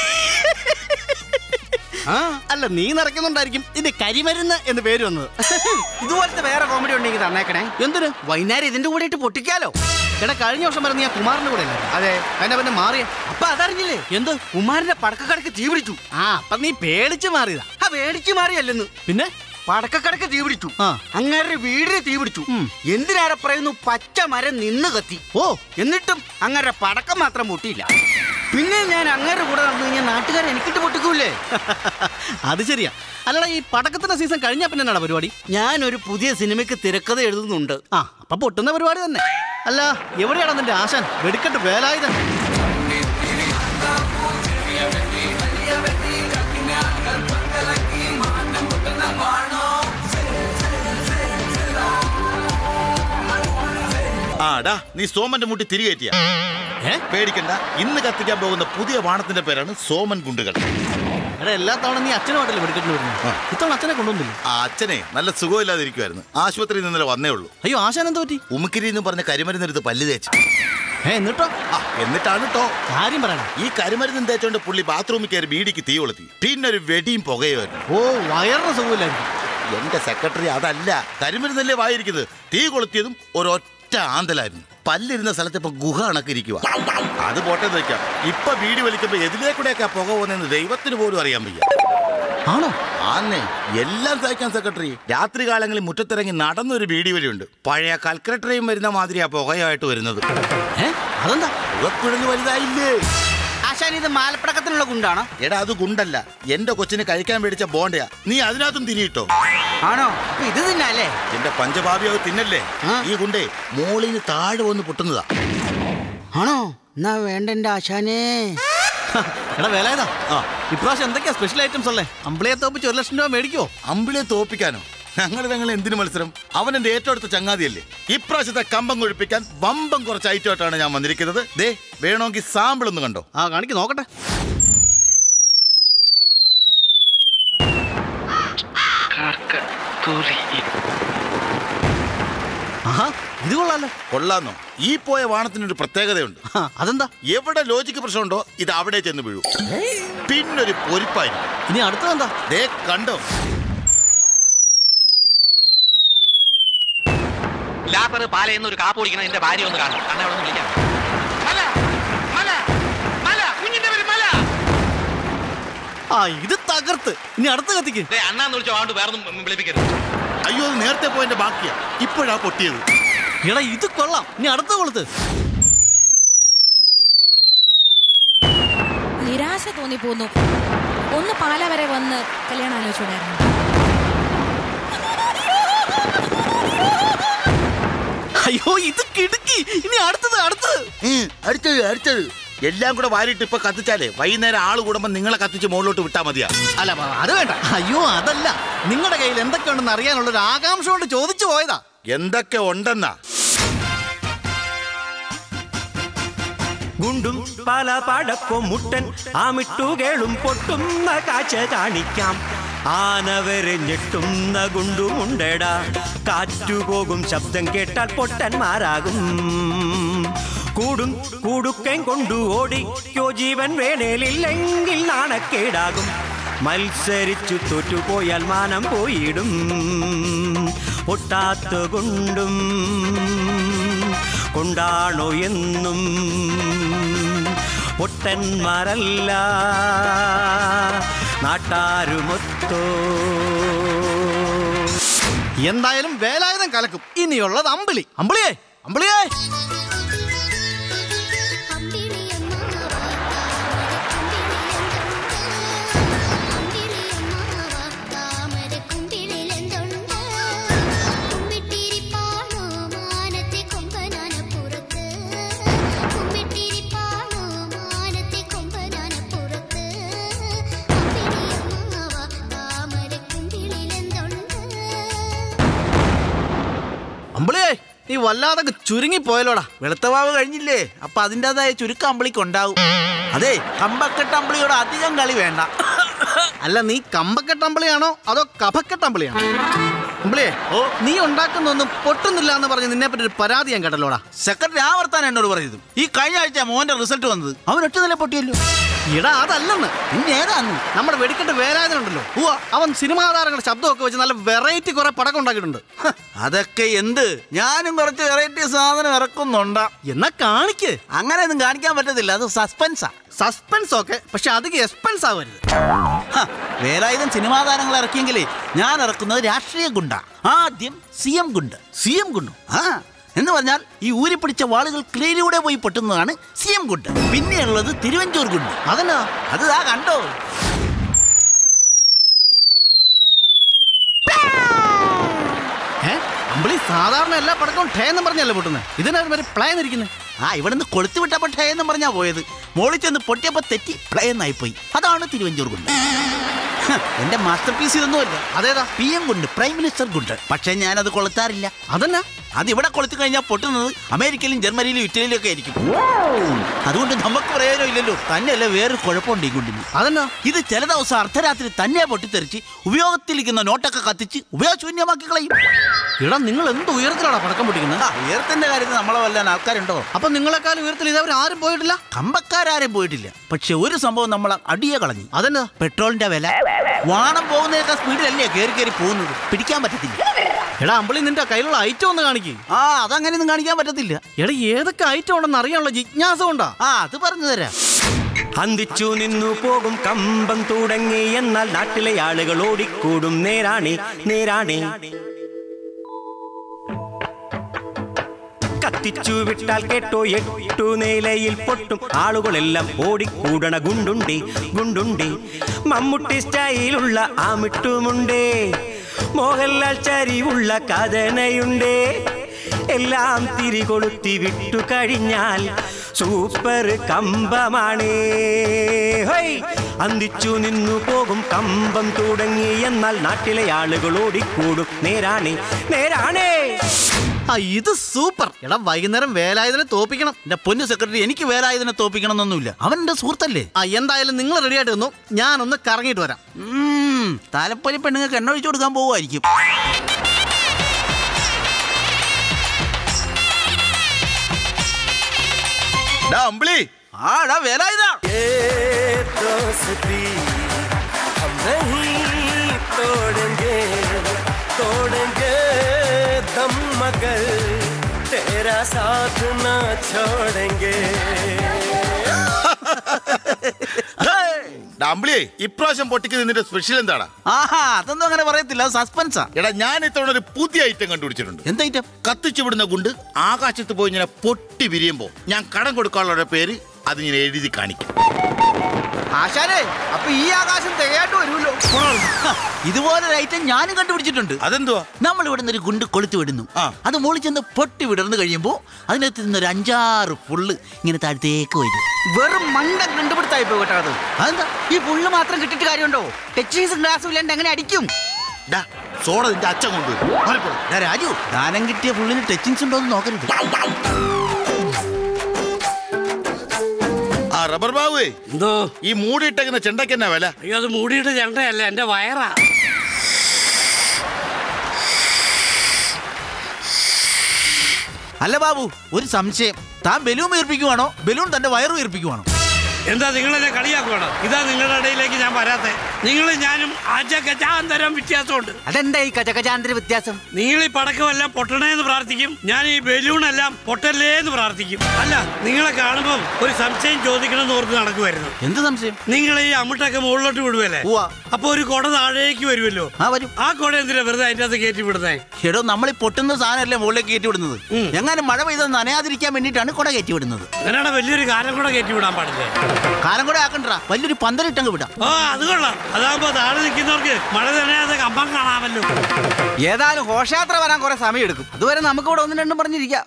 ആ അല്ല നീ നിറയ്ക്കുന്നുണ്ടായിരിക്കും ഇത് കരിമരുന്ന് എന്ന് പേര് വന്നത് ഇതുപോലത്തെ വേറെ കോമഡി ഉണ്ടെങ്കിൽ തന്നേക്കണേ എന്തിന് വൈകുന്നേരം ഇതിന്റെ കൂടെ ഇട്ട് പൊട്ടിക്കാലോ എടാ കഴിഞ്ഞ വർഷം വരെ നീ ആ കുമാറിന്റെ കൂടെ അല്ലേ അതെ അതിന്റെ പിന്നെ മാറിയ അപ്പൊ അതറിഞ്ഞില്ലേ എന്ത് കുമാരന്റെ പടക്കക്കടക്ക് തീ പിടിച്ചു ആ അപ്പൊ നീ പേടിച്ച് മാറിയതാ ആ പേടിച്ച് മാറിയല്ലെന്ന് പിന്നെ പടക്കക്കടക്ക് തീ പിടിച്ചു അങ്ങനെ വീടിന് തീ പിടിച്ചു എന്തിനാരെ പറയുന്നു പച്ച മരം നിന്ന് കത്തി ഓ എന്നിട്ടും അങ്ങനെ പടക്കം മാത്രം പൊട്ടിയില്ല പിന്നെ ഞാൻ അങ്ങനെ കൂടെ നടന്നു കഴിഞ്ഞാൽ നാട്ടുകാരെ എനിക്കിട്ട് പൊട്ടിക്കൂലേ അത് ശരിയാ അല്ലടാ ഈ പടക്കത്തിന്റെ സീസൺ കഴിഞ്ഞാ പിന്നെ എന്നാടാ പരിപാടി ഞാനൊരു പുതിയ സിനിമയ്ക്ക് തിരക്കഥ എഴുതുന്നുണ്ട് ആ അപ്പൊ പൊട്ടുന്ന പരിപാടി തന്നെ അല്ല എവിടെയാണ് നിന്റെ ആശാൻ വെടിക്കെട്ട് വേലായുധൻ ആടാ നീ സോമന്റെ മുട്ടി തിരികേറ്റിയ പേടിക്കണ്ട ഇന്ന് കത്തിക്കാൻ പോകുന്ന പുതിയ വാണത്തിന്റെ പേരാണ് സോമൻ ഗുണ്ടുകൾ എടാ എല്ലാ തവണ നീ അച്ഛനുമായിട്ടല്ലേ വെടിക്കെട്ടിന് വരുന്നത് ഇത്തവണ അച്ഛനെ കൊണ്ടുവന്നില്ല ആ അച്ഛനെ നല്ല സുഖമില്ലാതിരിക്കുമായിരുന്നു ആശുപത്രിയിൽ നിന്നലെ വന്നേ ഉള്ളൂ അയ്യോ ആശാൻ എന്താ പറ്റി ഉമ്മിക്കിരി എന്ന് പറഞ്ഞ കരിമരുന്നെടുത്ത് പല്ല് തേച്ച് എന്നിട്ടോ ആ എന്നിട്ടാണ് കേട്ടോ കാര്യം പറയണം ഈ കരിമരുന്നും തേച്ചോണ്ട് പുള്ളി ബാത്റൂമിൽ കയറി ബീഡിക്ക് തീ കൊളുത്തി പിന്നെ ഒരു വെടിയും പുകയുമായിരുന്നു ഓ വയറിന് സുഖമില്ലായിരിക്കും എന്റെ സെക്രട്ടറി അതല്ല കരിമരുന്നല്ലേ വായിരിക്കുന്നത് തീ കൊളുത്തിയതും ഒരൊറ്റ ആന്തലായിരുന്നു പല്ലിരുന്ന സ്ഥലത്ത് ഇപ്പൊ ഗുഹ കണക്കിരിക്കുക അത് പോട്ടെ വെക്കാം ഇപ്പൊ വീട് വലിക്കുമ്പോ എതിലേക്കൂടെയൊക്കെ പുക പോകുന്നതെന്ന് ദൈവത്തിന് പോലും അറിയാൻ വയ്യ ആണോ ആന്നേ എല്ലാം സഹിക്കാൻ സെക്രട്ടറി രാത്രി കാലങ്ങളിൽ മുറ്റത്തിറങ്ങി നടന്നൊരു വീടി വരെയുണ്ട് പഴയ കൽക്കട്ടയും വരുന്ന മാതിരിയാ പുകയായിട്ട് വരുന്നത് അതെന്താ പുകക്കുഴഞ്ഞ് വലുതായില്ലേ ആശാൻ ഇത് മാലപ്പടക്കത്തിനുള്ള ഗുണ്ടാണോ എടാ അത് ഗുണ്ടല്ല എന്റെ കൊച്ചിന് കഴിക്കാൻ മേടിച്ച ബോണ്ടയാ നീ അതിനകത്തും തിരിയിട്ടോ ആണോ അപ്പൊ ഇത് തിന്നല്ലേ എന്റെ പഞ്ചഭാവി അത് തിന്നല്ലേ ഈ ഗുണ്ടേ മോളിന് താഴെ വന്ന് പൊട്ടുന്നതാ ആണോ എന്നാ വേണ്ട എന്റെ ആശാനേ എടാ വേലായതാ ഇപ്രാവശ്യം എന്തൊക്കെയാ സ്പെഷ്യൽ ഐറ്റംസ് ഉള്ളേ അമ്പിളിയെ തോപ്പിച്ച് ഒരു ലക്ഷം രൂപ മേടിക്കോ അമ്പിളിയെ തോപ്പിക്കാനോ ഞങ്ങൾ ഞങ്ങൾ എന്തിനു മത്സരം അവൻ എന്റെ ഏറ്റവും അടുത്ത ചങ്ങാതിയല്ലേ ഇപ്രാവശ്യത്തെ കമ്പം കൊഴിപ്പിക്കാൻ വമ്പം കുറച്ച് ഐറ്റമായിട്ടാണ് ഞാൻ വന്നിരിക്കുന്നത് ദേ വേണമെങ്കിൽ സാമ്പിൾ ഒന്ന് കണ്ടോ ആ കാണിക്ക് നോക്കട്ടെ ആ ഇത് കൊള്ളാലോ കൊള്ളാന്നോ ഈ പോയ വാണത്തിനൊരു പ്രത്യേകതയുണ്ട് അതെന്താ എവിടെ ലോജിക്ക് പ്രശ്നമുണ്ടോ ഇത് അവിടെ ചെന്ന് വീഴും പിന്നൊരു പൊരിപ്പായിരിക്കും ഇനി അടുത്തതെന്താ ദേ കണ്ടോ ലാത്തറ് പാലയെന്ന് ഒരു കാപ്പ് കുടിക്കണം എന്റെ ഭാര്യ ഒന്ന് കാണും കാരണം അവിടെ ഒന്ന് വിളിക്കാം മല മല മല കുഞ്ഞിന്റെ പേര് മല ആ ഇത് തകർത്ത് ഇനി അടുത്ത കത്തിക്ക് ദേ, അണ്ണാന്ന് വിളിച്ചോ ആണ്ട് വേറൊന്നും വിളിപ്പിക്കരുത് അയ്യോ അത് നേരത്തെ പോയതിന്റെ ബാക്കിയാ ഇപ്പോഴാ പൊട്ടിയത് എടാ ഇത് കൊള്ളാം ഇനി അടുത്ത കൊളുത്ത് നിരാശ തോന്നിപ്പോന്നു ഒന്ന് പാല വരെ വന്ന് കല്യാണം ആലോചിച്ചൂടായിരുന്നു അയ്യോ ഇത് കിടുക്കി ഇനി അടുത്തത് അടുത്തത് ഉം, അടുത്തത് അടുത്തത് എല്ലാം കൂടെ വാരിട്ട് ഇപ്പൊ കത്തിച്ചാലേ വൈകുന്നേരം ആള് കൂടുമ്പോ നിങ്ങളെ കത്തിച്ച് മുകളിലോട്ട് വിട്ടാ മതിയാ അല്ല ബ- അത് വേണ്ട അയ്യോ അതല്ല നിങ്ങളുടെ കയ്യിൽ എന്തൊക്കെയുണ്ടെന്ന് അറിയാനുള്ള ഒരു ആകാംക്ഷ കൊണ്ട് ചോദിച്ചു പോയതാ എന്തൊക്കെ ഉണ്ടെന്നാ ഗുണ്ടും പല പടക്കും മുട്ടൻ ആമിട്ടുകേളും പൊട്ടുന്ന കാഴ്ച കാണിക്കാം ആനവരെ ഞെട്ടുന്ന ഗുണ്ടുമുണ്ടടാ കാറ്റുപോകും ശബ്ദം കേട്ടാൽ പൊട്ടന്മാരാകും കൂടും കൂടുക്കൻ കൊണ്ടു ഓടിക്കോ ജീവൻ വേണേലില്ലെങ്കിൽ നാണക്കേടാകും മത്സരിച്ചു തോറ്റുപോയാൽ മാനം പോയിടും പൊട്ടാത്ത കൊണ്ടും കൊണ്ടാണോ എന്നും പൊട്ടന്മാരല്ല നാട്ടാരുമൊത്തോ എന്തായാലും വേലായുധം കലക്കും ഇനിയുള്ളത് അമ്പിളി അമ്പിളിയേ അമ്പിളിയേ അമ്പിളിയേ നീ വല്ലാതെ ചുരുങ്ങി പോയല്ലോടാ വെളുത്തവാവ് കഴിഞ്ഞില്ലേ അപ്പൊ അതിൻ്റെതായ ചുരുക്കം അമ്പിളിക്ക് ഉണ്ടാവും അതെ കമ്പക്കെട്ട് അമ്പിളിയോട് അധികം കളി വേണ്ട അല്ല നീ കമ്പക്കെട്ട് അമ്പിളിയാണോ അതോ കഫക്കെട്ട് അമ്പിളിയാണോ അമ്പിളിയേ ഓ നീ ഉണ്ടാക്കുന്നൊന്നും പൊട്ടുന്നില്ല എന്ന് പറഞ്ഞ് നിന്നെ പറ്റി ഒരു പരാതി ഞാൻ കേട്ടല്ലോടാ സെക്രട്ടറി ആവർത്താൻ എന്നോട് പറയുന്നത് ഈ കഴിഞ്ഞ ആഴ്ച മോന്റെ റിസൾട്ട് വന്നത് അവൻ ഒറ്റ നില പൊട്ടിയല്ലോ എടാ അതല്ലെന്ന് പിന്നെ ഏതാന്ന് നമ്മുടെ വെടിക്കെട്ട് വേലായുധനുണ്ടല്ലോ ഉവ്വ, അവൻ സിനിമാ താരങ്ങളുടെ ശബ്ദമൊക്കെ വെച്ച് നല്ല വെറൈറ്റി കുറെ പടക്കം ഉണ്ടാക്കിയിട്ടുണ്ട് ഹ, അതൊക്കെ എന്ത് ഞാനും കുറച്ച് വെറൈറ്റി സാധനം ഇറക്കുന്നുണ്ടാ എന്നാ കാണിക്ക് അങ്ങനെയൊന്നും കാണിക്കാൻ പറ്റത്തില്ല അത് സസ്പെൻസാ സസ്പെൻസ് ഒക്കെ പക്ഷെ അധികം എക്സ്പെൻസ് ആവരുത് ഹ, വേലായുധം സിനിമാ താരങ്ങൾ ഇറക്കിയെങ്കിലേ ഞാൻ ഇറക്കുന്നത് രാഷ്ട്രീയ ഗുണ്ട ആദ്യം സി എം ഗുണ്ട് സി എം ഗുണ്ട് ആ എന്ന് പറഞ്ഞാൽ ഈ ഊരിപ്പിടിച്ച വാളുകൾ ക്ലീനിലൂടെ പോയി പൊട്ടുന്നതാണ് സി എം ഗുണ്ട് പിന്നെയുള്ളത് തിരുവഞ്ചൂർ ഗുണ്ട് അതെന്നാ അത് ആ കണ്ടോ ഏ അമ്പിളി സാധാരണ എല്ലാ പടക്കവും ഠേ എന്ന് പറഞ്ഞല്ലേ പൊട്ടുന്നത് ഇതിനൊരു വരെ പ്ലാൻ ഇരിക്കുന്നത് ആ ഇവിടുന്ന് കൊളുത്തു വിട്ടപ്പോ ഠേ എന്ന് പറഞ്ഞാ പോയത് മോളിൽ ചെന്ന് പൊട്ടിയപ്പോ തെറ്റി പ്ലേ എന്നായി പോയി അതാണ് തിരുവഞ്ചൂർ ഗുണ്ട് ഹ, എന്റെ മാസ്റ്റർ പീസ് ഇതൊന്നുമല്ല അതേതാ പി എം ഗുണ്ട് പ്രൈം മിനിസ്റ്റർ ഗുണ്ട് പക്ഷെ ഞാനത് കൊളുത്താറില്ല അതെന്നാ അത് ഇവിടെ കൊളുത്തി കഴിഞ്ഞാൽ പൊട്ടുന്നത് അമേരിക്കയിലും ജർമ്മനിയിലും ഇറ്റലിയിലും ഒക്കെ ആയിരിക്കും അതുകൊണ്ട് നമുക്ക് പ്രയോജനം ഇല്ലല്ലോ തന്നെയല്ല വേറൊരു കുഴപ്പമുണ്ട് ഈ ഗുണ്ടിന് അതെന്നാ ഇത് ചില ദിവസം അർദ്ധരാത്രി തന്നെ പൊട്ടിത്തെറിച്ച് ഉപയോഗത്തിലിരിക്കുന്ന നോട്ടൊക്കെ കത്തിച്ച് ഉപയോഗശൂന്യമാക്കി കളയും എടാ നിങ്ങൾ എന്ത് ഉയരത്തിലാണോ പടക്കം പൊട്ടിക്കുന്നത് ആ, ഉയരത്തിന്റെ കാര്യത്തിൽ നമ്മളെ വല്ലാൻ ആൾക്കാരുണ്ടോ അപ്പൊ നിങ്ങളെക്കാൾ ഉയരത്തിൽ ഇതവർ ആരും പോയിട്ടില്ല കമ്പക്കാരും പോയിട്ടില്ല പക്ഷെ ഒരു സംഭവം നമ്മൾ അടിയെ കളഞ്ഞു അതെന്നാ പെട്രോളിന്റെ വില വാണം പോകുന്നതിനേക്കാൾ സ്പീഡിലല്ലേ കയറി കയറി പോകുന്നത് പിടിക്കാൻ പറ്റത്തില്ല എടാ അമ്പിളി നിന്റെ കയ്യിലുള്ള ഐറ്റം ഒന്ന് കാണിക്ക് ആ അതങ്ങനെയൊന്നും കാണിക്കാൻ പറ്റത്തില്ല എടാ ഏതൊക്കെ ഐറ്റം ഉണ്ടെന്ന് അറിയാനുള്ള ജിജ്ഞാസ കൊണ്ടാ ആ അത് പറഞ്ഞു തരാം അന്തിച്ചു നിന്നു പോകും കമ്പം തുടങ്ങി എന്നാൽ നാട്ടിലെ ആളുകൾ ഓടിക്കൂടും നേരാണി നേരാണി കത്തിച്ചു വിട്ടാൽ കേട്ടോ എട്ടു നിലയിൽ പൊട്ടും ആളുകളെല്ലാം ഓടിക്കൂടണ ഗുണ്ടുണ്ടി ഗുണ്ടുണ്ടി മമ്മൂട്ടി സ്റ്റൈലുള്ള ആമിട്ടുമുണ്ടേ മോഹൻലാൽ ചരിവുള്ള കഥനയുണ്ടേ എല്ലാം തിരികൊളുത്തി വിട്ടു കഴിഞ്ഞാൽ സൂപ്പർ കമ്പമാണേ ഹൈ അന്തിച്ചു നിന്നു പോകും കമ്പം തുടങ്ങി എന്നാൽ നാട്ടിലെ ആളുകൾ ഓടിക്കൂടും നേരാണേ നേരാണേ ആ ഇത് സൂപ്പർ എടാ വൈകുന്നേരം വേലായുധനെ തോപ്പിക്കണം എന്റെ പൊന്നു സെക്രട്ടറി എനിക്ക് വേറെ ഇതിനെ തോപ്പിക്കണം എന്നൊന്നുമില്ല അവൻ എന്റെ സുഹൃത്തല്ലേ ആ എന്തായാലും നിങ്ങൾ റെഡി ആയിട്ട് വന്നു ഞാനൊന്ന് കറങ്ങിയിട്ട് വരാം ഉം, താലപ്പൊലി പെണ്ണുങ്ങൾക്ക് എണ്ണ ഒഴിച്ചു കൊടുക്കാൻ പോവുമായിരിക്കും ഡാ അമ്പിളി ആടാ വേലായുധാ दोस्ती हम नहीं तोड़ेंगे तोड़ेंगे दम मगर तेरा साथ ना छोड़ेंगे ഡാ അമ്പിളി ഇപ്രാവശ്യം പൊട്ടിക്കുന്നത് നിന്റെ സ്പെഷ്യൽ എന്താണ് ആഹാ അതൊന്നും അങ്ങനെ പറയത്തില്ല സസ്പെൻസാ എടാ ഞാൻ ഇത്തവണ ഒരു പുതിയ ഐറ്റം കണ്ടുപിടിച്ചിട്ടുണ്ട് എന്ത് ഐറ്റം കത്തിച്ചു വിടുന്ന ഗുണ്ട് ആകാശത്ത് പോയി ഇങ്ങനെ പൊട്ടി വിരിയുമ്പോ ഞാൻ കടം കൊടുക്കാനുള്ള പേര് അതിങ്ങനെ എഴുതി കാണിക്കും ആശാരേ അപ്പൊ ഈ ആകാശം തികയായിട്ട് വരുമല്ലോ ഇതുപോലൊരു ഐറ്റം ഞാനും കണ്ടുപിടിച്ചിട്ടുണ്ട് അതെന്തുവാ നമ്മൾ ഇവിടുന്ന് ഒരു ഗുണ്ട് കൊളുത്തി വിടുന്നു അത് മുകളിൽ ചെന്ന് പൊട്ടി വിടർന്നു കഴിയുമ്പോൾ അതിനകത്ത് നിന്ന് ഒരു അഞ്ചാറ് ഫുള്ള് ഇങ്ങനെ താഴത്തേക്ക് വരും വെറും മണ്ട കണ്ടുപിടുത്തായി പോയി കേട്ടോ അത് അതെന്താ ഈ പുള്ള് മാത്രം കിട്ടിയിട്ട് കാര്യമുണ്ടോ ടച്ചീസും ഗ്ലാസും ഇല്ലാണ്ട് എങ്ങനെ അടിക്കും ഡാ സോഡ നിന്റെ അച്ഛൻ കൊണ്ടുവരും ഡാ രാജു ദാനം കിട്ടിയ ഫുള്ളിന് ടച്ചിങ്സ് ഉണ്ടോ എന്ന് നോക്കരുത് ആ റബ്ബർ ബാബുവേ എന്തോ ഈ മൂടിയിട്ടേക്കുന്ന ചെണ്ടയ്ക്ക് എന്നാ വില അയ്യോ അത് മൂടിയിട്ട് ചെണ്ടയല്ല എന്റെ വയറാ അല്ല ബാബു ഒരു സംശയം താൻ ബലൂൺ വീർപ്പിക്കുവാണോ ബലൂൺ തന്റെ വയറ് വീർപ്പിക്കുവാണോ എന്താ നിങ്ങളെന്നെ കളിയാക്കുവാണോ ഇതാ നിങ്ങളുടെ ഇടയിലേക്ക് ഞാൻ വരാത്തെ നിങ്ങളും ഞാനും അജഗജാന്തരം വ്യത്യാസമുണ്ട് അതെന്താ ഈ കജകജാന്തര വ്യത്യാസം നിങ്ങൾ ഈ പടക്കമെല്ലാം പൊട്ടണേ എന്ന് പ്രാർത്ഥിക്കും ഞാൻ ഈ ബലൂണെല്ലാം പൊട്ടല്ലേ എന്ന് പ്രാർത്ഥിക്കും അല്ല നിങ്ങളെ കാണുമ്പോൾ ഒരു സംശയം ചോദിക്കണം എന്ന് ഓർത്ത് നടക്കുമായിരുന്നു എന്ത് സംശയം നിങ്ങൾ ഈ അമ്മിട്ടൊക്കെ മുകളിലോട്ട് വിടുവല്ലേ അപ്പൊ ഒരു കുട താഴേക്ക് വരുമല്ലോ ആ വരും ആ കുട എന്തിനാ വെറുതെ അതിന്റെ അകത്ത് കയറ്റി വിടുന്നേ എടോ നമ്മൾ ഈ പൊട്ടുന്ന സാധനമല്ലേ മുകളിലേക്ക് കയറ്റി വിടുന്നത് എങ്ങാനും മഴ പെയ്ത് നനയാതിരിക്കാൻ വേണ്ടിയിട്ടാണ് കുട കയറ്റി വിടുന്നത് അങ്ങനെയാണ് വലിയൊരു കാലം കൂടെ കയറ്റി വിടാൻ പാടില്ലേ കാലം കൂടെ ആക്കണ്ട വലിയൊരു പന്തലിട്ടങ്ങ് വിടാം ആ അത് കൊള്ളാം അതാകുമ്പോ താഴെ നിൽക്കുന്നവർക്ക് മഴ നനയാതെ കമ്പം കാണാമല്ലോ ഏതായാലും ഘോഷയാത്ര വരാൻ കുറെ സമയം എടുക്കും അതുവരെ നമുക്ക് ഇവിടെ ഒന്നും രണ്ടും പറഞ്ഞിരിക്കാം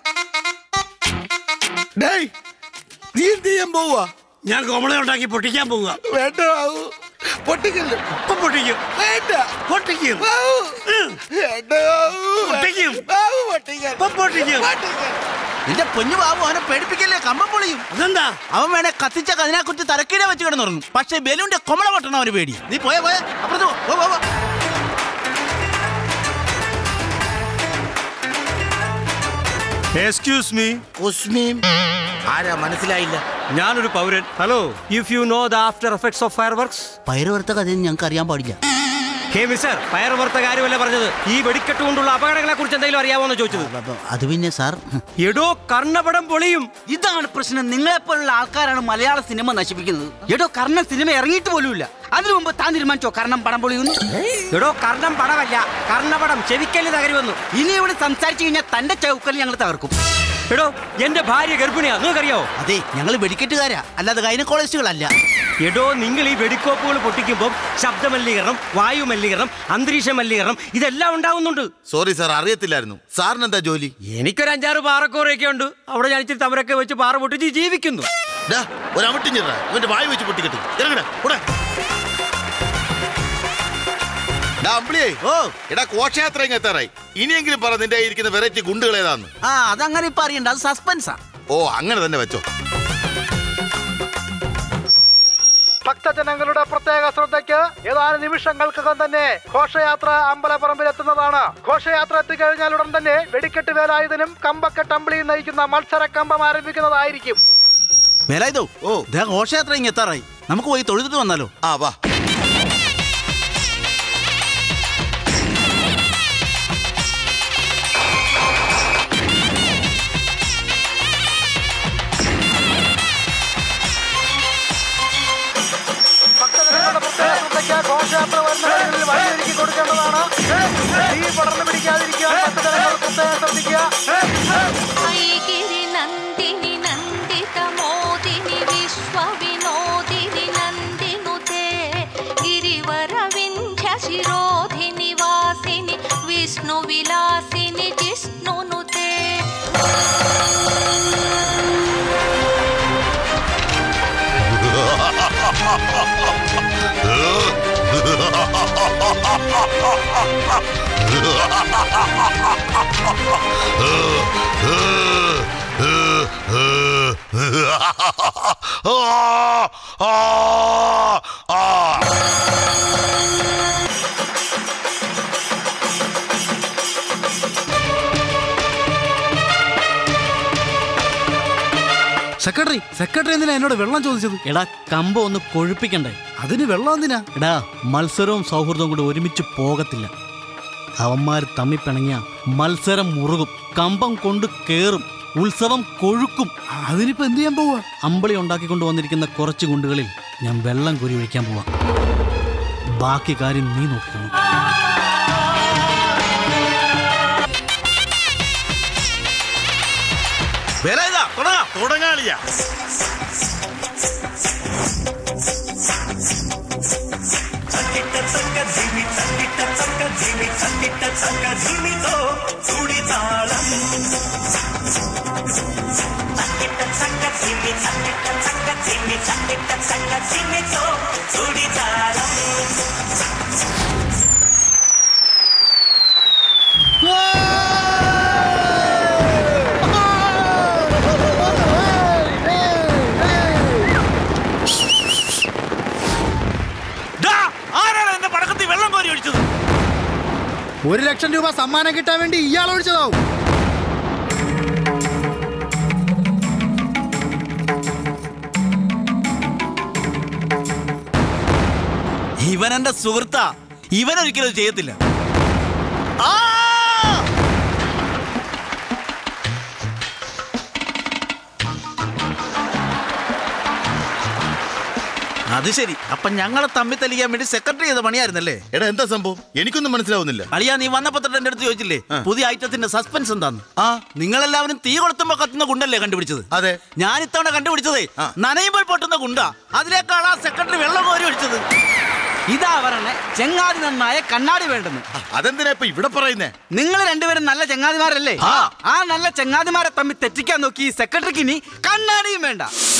നീ എന്ത് ചെയ്യാൻ പോവാ ഞാൻ കോമള ഉണ്ടാക്കി പൊട്ടിക്കാൻ പോവുക വേണ്ട ബാബു പൊട്ടിക്കല്ലോ ഇപ്പൊ പൊട്ടിക്കും വേണ്ട പൊട്ടിക്കും ഉം. വേണ്ട ബാബു പൊട്ടിക്കും ബാബു പൊട്ടിക്കാൻ ഇപ്പൊ പൊട്ടിക്കും നിന്റെ പൊന്നു ബാബു അവനെ പേടിപ്പിക്കല്ലേ കമ്പം പൊളിയും അതെന്താ അവൻ വേണേ കത്തിച്ച കതിനെ കുറിച്ച് തലക്കീടെ വെച്ച് കിടന്നുറങ്ങും പക്ഷേ ബലൂന്റെ കൊമള പൊട്ടണം അവന് പേടി നീ പോയ പോയ അപ്പുറത്ത് പോ. പോ, പോ, പോ. എക്സ്ക്യൂസ് മീ ഉസ്മീം ആരാ മനസ്സിലായില്ല ഞാനൊരു പൗരൻ hello if you know the after effects of fireworks പയറ് വറുത്ത കഥയും ഞങ്ങൾക്ക് അറിയാൻ പാടില്ല ഹേ മിസ്റ്റർ ഫയർ വർത്ത കാര്യമല്ല പറഞ്ഞത് ഈ വെടിക്കെട്ട് കൊണ്ടുള്ള അപകടങ്ങളെ കുറിച്ച് എന്തെങ്കിലും അറിയാമോന്ന് ചോദിച്ചത് അത് പിന്നെ സാർ എടോ കർണപടം പൊളിയും ഇതാണ് പ്രശ്നം നിങ്ങളെപ്പോലുള്ള ആൾക്കാരാണ് മലയാള സിനിമ നശിപ്പിക്കുന്നത് എടോ കർണൻ സിനിമ ഇറങ്ങിയിട്ട് പോലുമില്ല അതിനു മുമ്പ് താൻ തീരുമാനിച്ചോ കർണം പടം പൊളിയുന്നു എടോ കർണം പടമല്ല കർണപടം ചെവിക്കല് തകരി വന്നു ഇനി ഇവിടെ സംസാരിച്ചു കഴിഞ്ഞാൽ തന്റെ ചൗക്കൽ ഞങ്ങൾ തകർക്കും എടോ എന്റെ ഭാര്യ ഗർഭിണിയാ നിങ്ങൾക്കറിയോ അതെ ഞങ്ങൾ വെടിക്കെട്ടുകാരാ അല്ലാതെ ഗൈനക്കോളജിസ്റ്റുകളല്ല എടോ നിങ്ങൾ ഈ വെടിക്കോപ്പുകൾ പൊട്ടിക്കുമ്പോൾ ശബ്ദ മലിനീകരണം വായു മലിനീകരണം അന്തരീക്ഷ മലിനീകരണം ഇതെല്ലാം ഉണ്ടാവുന്നുണ്ട് സോറി സാർ അറിയത്തില്ലായിരുന്നു സാറിന് എന്താ ജോലി എനിക്കൊരു അഞ്ചാറ് പാറക്കോറയൊക്കെ ഉണ്ട് അവിടെ ഞാൻ ഇച്ചിരി തമരൊക്കെ വെച്ച് പാറ പൊട്ടിച്ച് ജീവിക്കുന്നു ഡാ ഒരു അമിട്ടിഞ്ഞിട ഇവന്റെ വായി വെച്ച് പൊട്ടിക്കട്ടെ ഇറങ്ങടാ കൂടെ ഡാ അമ്പിളിയേ ഓ എടാ ഘോഷയാത്ര ഇങ്ങ് എത്താറായി ഇനിയെങ്കിലും പറ നിന്റെ കയ്യിൽ ഇരിക്കുന്ന വെറൈറ്റി ഗുണ്ടുകൾ ഏതാന്ന് ആ അതങ്ങനെ ഇപ്പൊ അറിയണ്ട അത് സസ്പെൻസാ ഓ അങ്ങനെ തന്നെ വെച്ചോ ഭക്തജനങ്ങളുടെ പ്രത്യേക ശ്രദ്ധയ്ക്ക് ഏതാനും നിമിഷങ്ങൾക്കകം തന്നെ ഘോഷയാത്ര അമ്പലപ്പറമ്പിൽ എത്തുന്നതാണ് ഘോഷയാത്ര എത്തിക്കഴിഞ്ഞാൽ ഉടൻ തന്നെ വെടിക്കെട്ട് വേലായുധനും കമ്പക്കെട്ട് അമ്പിളിയും നയിക്കുന്ന മത്സര കമ്പം ആരംഭിക്കുന്നതായിരിക്കും വേലായുധോ ഓ ദേ ഘോഷയാത്ര ഇങ്ങ് എത്താറായി നമുക്ക് പോയി തൊഴുതിട്ട് വന്നാലോ ആ വാ ഭക്തജനങ്ങളുടെ പ്രത്യേക ശ്രദ്ധയ്ക്ക് ഘോഷയാത്ര വരുന്ന വഴികളിൽ വഴിയൊരുക്കി കൊടുക്കേണ്ടതാണ് തീ പടർന്നു പിടിക്കാതിരിക്കാൻ ഭക്തജനങ്ങൾ പ്രത്യേകം ശ്രദ്ധിക്കുക ऐगिरि नन्दिनि नन्दितमोदिनि विश्वविनोदिनि नन्दिनुते गिरिवरविन्ध्यशिरोधिनि वासिनि विष्णुविलासिनि जिष्णुनुते സെക്രട്ടറി സെക്രട്ടറി എന്തിനാ എന്നോട് വെള്ളം ചോദിച്ചത് എടാ കമ്പ ഒന്ന് കൊഴുപ്പിക്കണ്ടേ അതിന് വെള്ളം എന്തിനാ എടാ മത്സരവും സൗഹൃദവും കൂടി ഒരുമിച്ച് പോകത്തില്ല അവന്മാർ തമ്മി പിണങ്ങിയ മത്സരം മുറുകും കമ്പം കൊണ്ട് കേറും ഉത്സവം കൊഴുക്കും അതിനിപ്പോ എന്ത് ചെയ്യാൻ പോവാ അമ്പളി ഉണ്ടാക്കിക്കൊണ്ട് വന്നിരിക്കുന്ന കുറച്ച് ഗുണ്ടുകളിൽ ഞാൻ വെള്ളം കുരി ഒഴിക്കാൻ പോവാ ബാക്കി കാര്യം നീ നോക്കണം വില ഇതാ തുടങ്ങാം തുടങ്ങാളിയാ ദാ, ആരാണ് എന്റെ പടക്കത്തിൽ വെള്ളം കോരി ഒഴിച്ചത് ഒരു ലക്ഷം രൂപ സമ്മാനം കിട്ടാൻ വേണ്ടി ഇയാൾ ഒഴിച്ചതാവും ഇവൻ എന്റെ സുഹൃത്താ ഇവൻ ഒരിക്കലും ഇത് ചെയ്യത്തില്ല ആ! അത് ശരി അപ്പൊ ഞങ്ങളെ തമ്മിൽ തല്ലിക്കാൻ വേണ്ടി സെക്രട്ടറി ചെയ്ത പണിയായിരുന്നല്ലേ എടാ എന്താ സംഭവം എനിക്കൊന്നും മനസ്സിലാവുന്നില്ല അളിയാ നീ വന്നപ്പോ തൊട്ട് എന്റെ അടുത്ത് ചോദിച്ചില്ലേ പുതിയ ഐറ്റത്തിന്റെ സസ്പെൻസ് എന്താന്ന് ആ നിങ്ങളെല്ലാവരും തീ കൊളുത്തുമ്പോ കത്തുന്ന ഗുണ്ടല്ലേ കണ്ടുപിടിച്ചത് അതെ ഞാൻ ഇത്തവണ കണ്ടുപിടിച്ചതേ നനയുമ്പോൾ പൊട്ടുന്ന ഗുണ്ട അതിലേക്കാണ് ആ സെക്രട്ടറി വെള്ളം കോരി ഒഴിച്ചത് ഇതാ പറഞ്ഞ ചെങ്ങാതി നന്നായ കണ്ണാടി വേണ്ടെന്ന് അതെന്തിനാ ഇപ്പൊ ഇവിടെ പറയുന്നേ നിങ്ങൾ രണ്ടുപേരും നല്ല ചെങ്ങാതിമാരല്ലേ ആ നല്ല ചെങ്ങാതിമാരെ തമ്മിൽ തെറ്റിക്കാൻ നോക്കി ഈ സെക്രട്ടറിക്ക് ഇനി കണ്ണാടിയും വേണ്ട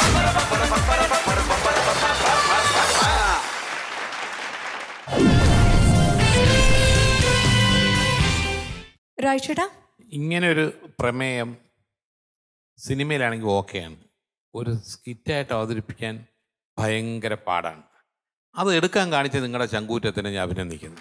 രാഴ്ചേട്ടാ ഇങ്ങനെ ഒരു പ്രമേയം സിനിമയിലാണെങ്കിൽ ഓക്കെയാണ് ഒരു സ്കിറ്റായിട്ട് അവതരിപ്പിക്കാൻ ഭയങ്കര പാടാണ് അത് എടുക്കാൻ കാണിച്ച നിങ്ങളുടെ ചങ്കൂറ്റത്തിനെ ഞാൻ അഭിനന്ദിക്കുന്നു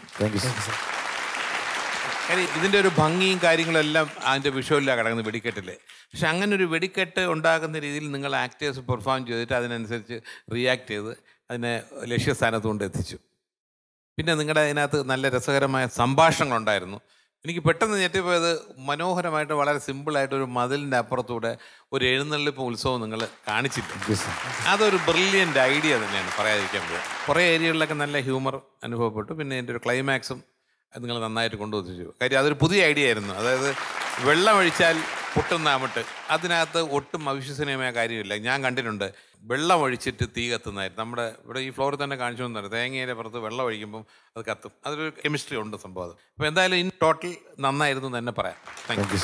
കാര്യം ഇതിൻ്റെ ഒരു ഭംഗിയും കാര്യങ്ങളെല്ലാം അതിൻ്റെ വിഷ്വലിലാണ് കിടക്കുന്നത് വെടിക്കെട്ടില്ലേ പക്ഷെ അങ്ങനെ ഒരു വെടിക്കെട്ട് ഉണ്ടാകുന്ന രീതിയിൽ നിങ്ങൾ ആക്ടേഴ്സ് പെർഫോം ചെയ്തിട്ട് അതിനനുസരിച്ച് റിയാക്ട് ചെയ്ത് അതിനെ ലക്ഷ്യസ്ഥാനത്ത് കൊണ്ട് എത്തിച്ചു പിന്നെ നിങ്ങളുടെ അതിനകത്ത് നല്ല രസകരമായ സംഭാഷണങ്ങളുണ്ടായിരുന്നു എനിക്ക് പെട്ടെന്ന് ഞെട്ടിപ്പോയത് മനോഹരമായിട്ട് വളരെ സിമ്പിളായിട്ട് ഒരു മതിലിൻ്റെ അപ്പുറത്തൂടെ ഒരു എഴുന്നള്ളിപ്പ് ഉത്സവം നിങ്ങൾ കാണിച്ചില്ല അതൊരു ബ്രില്യൻ്റ് ഐഡിയ തന്നെയാണ് പറയാതിരിക്കാൻ പറ്റുക കുറേ ഏരിയകളിലൊക്കെ നല്ല ഹ്യൂമർ അനുഭവപ്പെട്ടു പിന്നെ എൻ്റെ ഒരു ക്ലൈമാക്സും നിങ്ങൾ നന്നായിട്ട് കൊണ്ടുവച്ചു കാര്യം അതൊരു പുതിയ ഐഡിയ ആയിരുന്നു അതായത് വെള്ളമൊഴിച്ചാൽ പൊട്ടുന്ന അമിട്ട് അതിനകത്ത് ഒട്ടും അവിശ്വസനീയമായ കാര്യമില്ല ഞാൻ കണ്ടിട്ടുണ്ട് വെള്ളം ഒഴിച്ചിട്ട് തീ കത്തുന്നതായിരുന്നു നമ്മുടെ ഇവിടെ ഈ ഫ്ലോറിൽ തന്നെ കാണിച്ചു തന്നത് തേങ്ങയുടെ പുറത്ത് വെള്ളം ഒഴിക്കുമ്പം അത് കത്തും അതൊരു കെമിസ്ട്രി ഉണ്ട് സംഭവം അത് അപ്പോൾ എന്തായാലും ഇൻ ടോട്ടൽ നന്നായിരുന്നു എന്ന് തന്നെ പറയാം താങ്ക് യു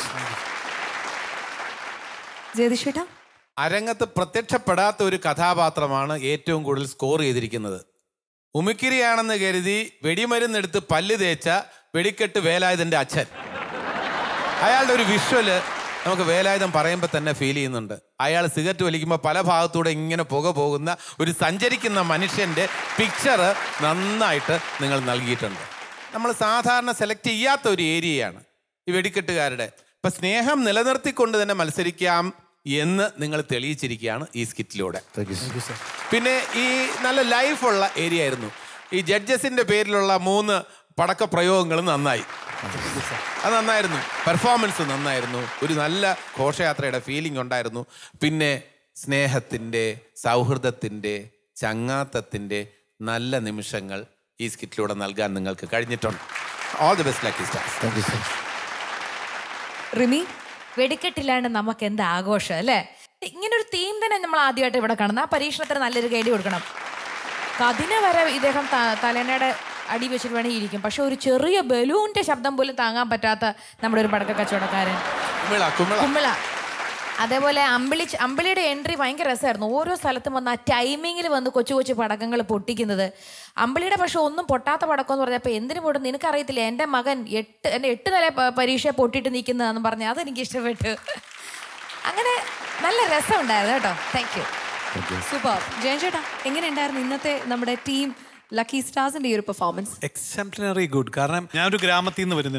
ജയതിഷേട്ടാ അരങ്ങത്ത് പ്രത്യക്ഷപ്പെടാത്ത ഒരു കഥാപാത്രമാണ് ഏറ്റവും കൂടുതൽ സ്കോർ ചെയ്തിരിക്കുന്നത് ഉമിക്കിരിയാണെന്ന് കരുതി വെടിമരുന്നെടുത്ത് പല്ല് തേച്ച വെടിക്കെട്ട് വേലായുധന്റെ അച്ഛൻ അയാളുടെ ഒരു വിഷ്വല് നമുക്ക് വേലായുധം പറയുമ്പോൾ തന്നെ ഫീൽ ചെയ്യുന്നുണ്ട് അയാൾ സിഗരറ്റ് വലിക്കുമ്പോൾ പല ഭാഗത്തൂടെ ഇങ്ങനെ പുക പോകുന്ന ഒരു സഞ്ചരിക്കുന്ന മനുഷ്യൻ്റെ പിക്ചർ നന്നായിട്ട് നിങ്ങൾ നൽകിയിട്ടുണ്ട് നമ്മൾ സാധാരണ സെലക്ട് ചെയ്യാത്ത ഒരു ഏരിയയാണ് ഈ വെടിക്കെട്ടുകാരുടെ ഇപ്പം സ്നേഹം നിലനിർത്തിക്കൊണ്ട് തന്നെ മത്സരിക്കാം എന്ന് നിങ്ങൾ തെളിയിച്ചിരിക്കുകയാണ് ഈ സ്കിറ്റിലൂടെ പിന്നെ ഈ നല്ല ലൈഫുള്ള ഏരിയ ആയിരുന്നു ഈ ജഡ്ജസിന്റെ പേരിലുള്ള മൂന്ന് പടക്ക പ്രയോഗങ്ങളും നന്നായി അത് നന്നായിരുന്നു പെർഫോമൻസ് നന്നായിരുന്നു ഒരു നല്ല ഘോഷയാത്രയുടെ ഫീലിംഗ് ഉണ്ടായിരുന്നു പിന്നെ സ്നേഹത്തിൻ്റെ സൗഹൃദത്തിൻ്റെ ചങ്ങാത്തത്തിൻ്റെ നല്ല നിമിഷങ്ങൾ ഈ സ്കിറ്റിലൂടെ നൽകാൻ നിങ്ങൾക്ക് കഴിഞ്ഞിട്ടുണ്ട് all the best lucky stars Rimi വെടിക്കെട്ടില്ലാണ്ട് നമുക്ക് എന്ത് ആഘോഷം അല്ലേ ഇങ്ങനെ ഒരു തീം തന്നെ നമ്മൾ ആദ്യമായിട്ട് ഇവിടെ കാണുന്നത് ആ പരീക്ഷണത്തിന് നല്ലൊരു കേടി കൊടുക്കണം കതിന വരെ ഇദ്ദേഹം ത- തലേനയുടെ അടി വെച്ചിട്ട് വേണമെങ്കിൽ ഇരിക്കും പക്ഷെ ഒരു ചെറിയ ബലൂണിന്റെ ശബ്ദം പോലും താങ്ങാൻ പറ്റാത്ത നമ്മുടെ ഒരു പടക്ക കച്ചവടക്കാരൻ കുമിള കുമിള കുമ്മിള അതേപോലെ അമ്പിളി അമ്പിളിയുടെ എൻട്രി ഭയങ്കര രസമായിരുന്നു ഓരോ സ്ഥലത്തും വന്ന് ആ ടൈമിങ്ങിൽ വന്ന് കൊച്ചു കൊച്ചു പടക്കങ്ങൾ പൊട്ടിക്കുന്നത് അമ്പിളിയുടെ പക്ഷെ ഒന്നും പൊട്ടാത്ത പടക്കം എന്ന് പറഞ്ഞപ്പോൾ എന്തിനു പൊട്ടും നിനക്കറിയത്തില്ല എൻ്റെ മകൻ എട്ട് എൻ്റെ എട്ട് നില പ- പരീക്ഷ പൊട്ടിയിട്ട് നിൽക്കുന്നതെന്ന് പറഞ്ഞു അതെനിക്ക് ഇഷ്ടപ്പെട്ടു അങ്ങനെ നല്ല രസമുണ്ടായിരുന്നു കേട്ടോ താങ്ക് യു സൂപ്പർ ജയൻ ചേട്ടാ എങ്ങനെയുണ്ടായിരുന്നു ഇന്നത്തെ നമ്മുടെ ടീം ലക്കി സ്റ്റാർസിന്റെ ഈ ഒരു പെർഫോമൻസ് എക്സംപ്ലറി ഗുഡ് കാരണം ഞാനൊരു ഗ്രാമത്തിൽ നിന്ന് വരുന്ന ഒരാളാണ്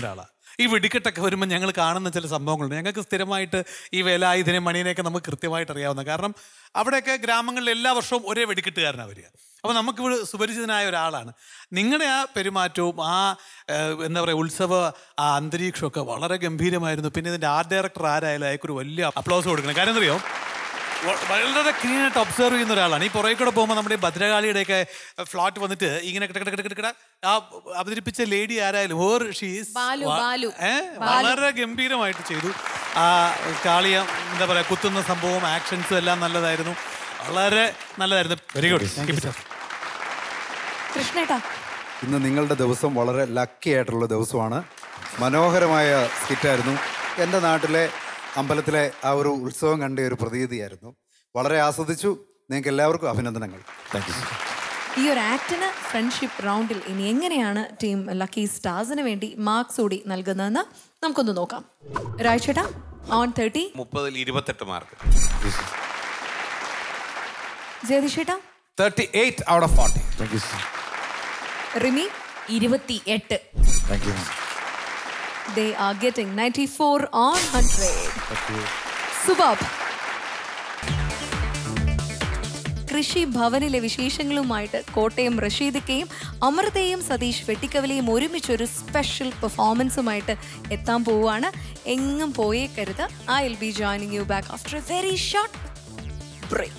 ഈ വെടിക്കെട്ടൊക്കെ വരുമ്പോൾ ഞങ്ങൾ കാണുന്ന ചില സംഭവങ്ങളുണ്ട് ഞങ്ങൾക്ക് സ്ഥിരമായിട്ട് ഈ വേലായുധനെ മണിയനെയൊക്കെ നമുക്ക് കൃത്യമായിട്ട് അറിയാവുന്ന കാരണം അവിടെയൊക്കെ ഗ്രാമങ്ങളിൽ എല്ലാ വർഷവും ഒരേ വെടിക്കെട്ടുകാരനാണ് വരിക അപ്പോൾ നമുക്കിവിടെ സുപരിചിതനായ ഒരാളാണ് നിങ്ങളുടെ ആ പെരുമാറ്റവും ആ ഏഹ്, എന്താ പറയുക ഉത്സവ ആ അന്തരീക്ഷമൊക്കെ വളരെ ഗംഭീരമായിരുന്നു പിന്നെ ഇതിൻ്റെ ആർട്ട് ഡയറക്ടർ ആരായാലും അയാൾക്കൊരു വലിയ അപ്ലോസ് കൊടുക്കണം കാര്യം എന്തറിയോ വ- വളരെ ക്ലീനായിട്ട് ഒബ്സർവ് ചെയ്യുന്ന ഒരാളാണ് ഈ പുറകെ കൂടെ പോകുമ്പോൾ നമ്മുടെ ഈ ഭദ്രകാളിയുടെയൊക്കെ ഫ്ലോട്ട് വന്നിട്ട് ഇങ്ങനെ കിട കിട കിട കിട കിട ആ അവതരിപ്പിച്ച ലേഡി ആരായാലും ഓർ ഷീസ് ബാലു, ബാലു. വളരെ ഗംഭീരമായിട്ട് ചെയ്തു ആ കാളിയ എന്താ പറയുക കുത്തുന്ന സംഭവം ആക്ഷൻസും എല്ലാം നല്ലതായിരുന്നു വളരെ നല്ലതായിരുന്നു വെരി ഗുഡ് കൃഷ്ണേട്ടാ ഇന്ന് നിങ്ങളുടെ ദിവസം വളരെ ലക്കി ആയിട്ടുള്ള ദിവസമാണ് മനോഹരമായ സ്കിറ്റായിരുന്നു എൻ്റെ നാട്ടിലെ അമ്പലത്തിലെ ആ ഒരു ഉത്സവം കണ്ട ഒരു പ്രതീതിയായിരുന്നു വളരെ ആസ്വദിച്ചു നിങ്ങൾക്ക് എല്ലാവർക്കും അഭിനന്ദനങ്ങൾ താങ്ക് യു ഈ ഒരു ആക്ടിന് ഫ്രണ്ട്ഷിപ്പ് റൗണ്ടിൽ ഇനി എങ്ങനെയാണ് ടീം ലക്കി സ്റ്റാർസിന് വേണ്ടി മാർക്സ് കൂടി നൽകുന്നതെന്ന് നമുക്കൊന്ന് നോക്കാം രാഴ്ചേട്ടാ ഓൺ തേർട്ടി മുപ്പതിൽ ഇരുപത്തെട്ട് മാർക്ക് ജയതിഷേട്ടാ thirty eight out of forty thank you Rimi ഇരുപത്തി എട്ട് thank you they are getting ninety four on hundred സുബാബ് കൃഷി ഭവനിലെ വിശേഷങ്ങളുമായിട്ട് കോട്ടയം റഷീദിക്കയും അമൃതയും സതീഷ് വെട്ടിക്കവലയും ഒരുമിച്ചൊരു സ്പെഷ്യൽ പെർഫോമൻസുമായിട്ട് എത്താൻ പോവുകയാണ് എങ്ങും പോയേക്കരുത് I will be joining you back after a very short break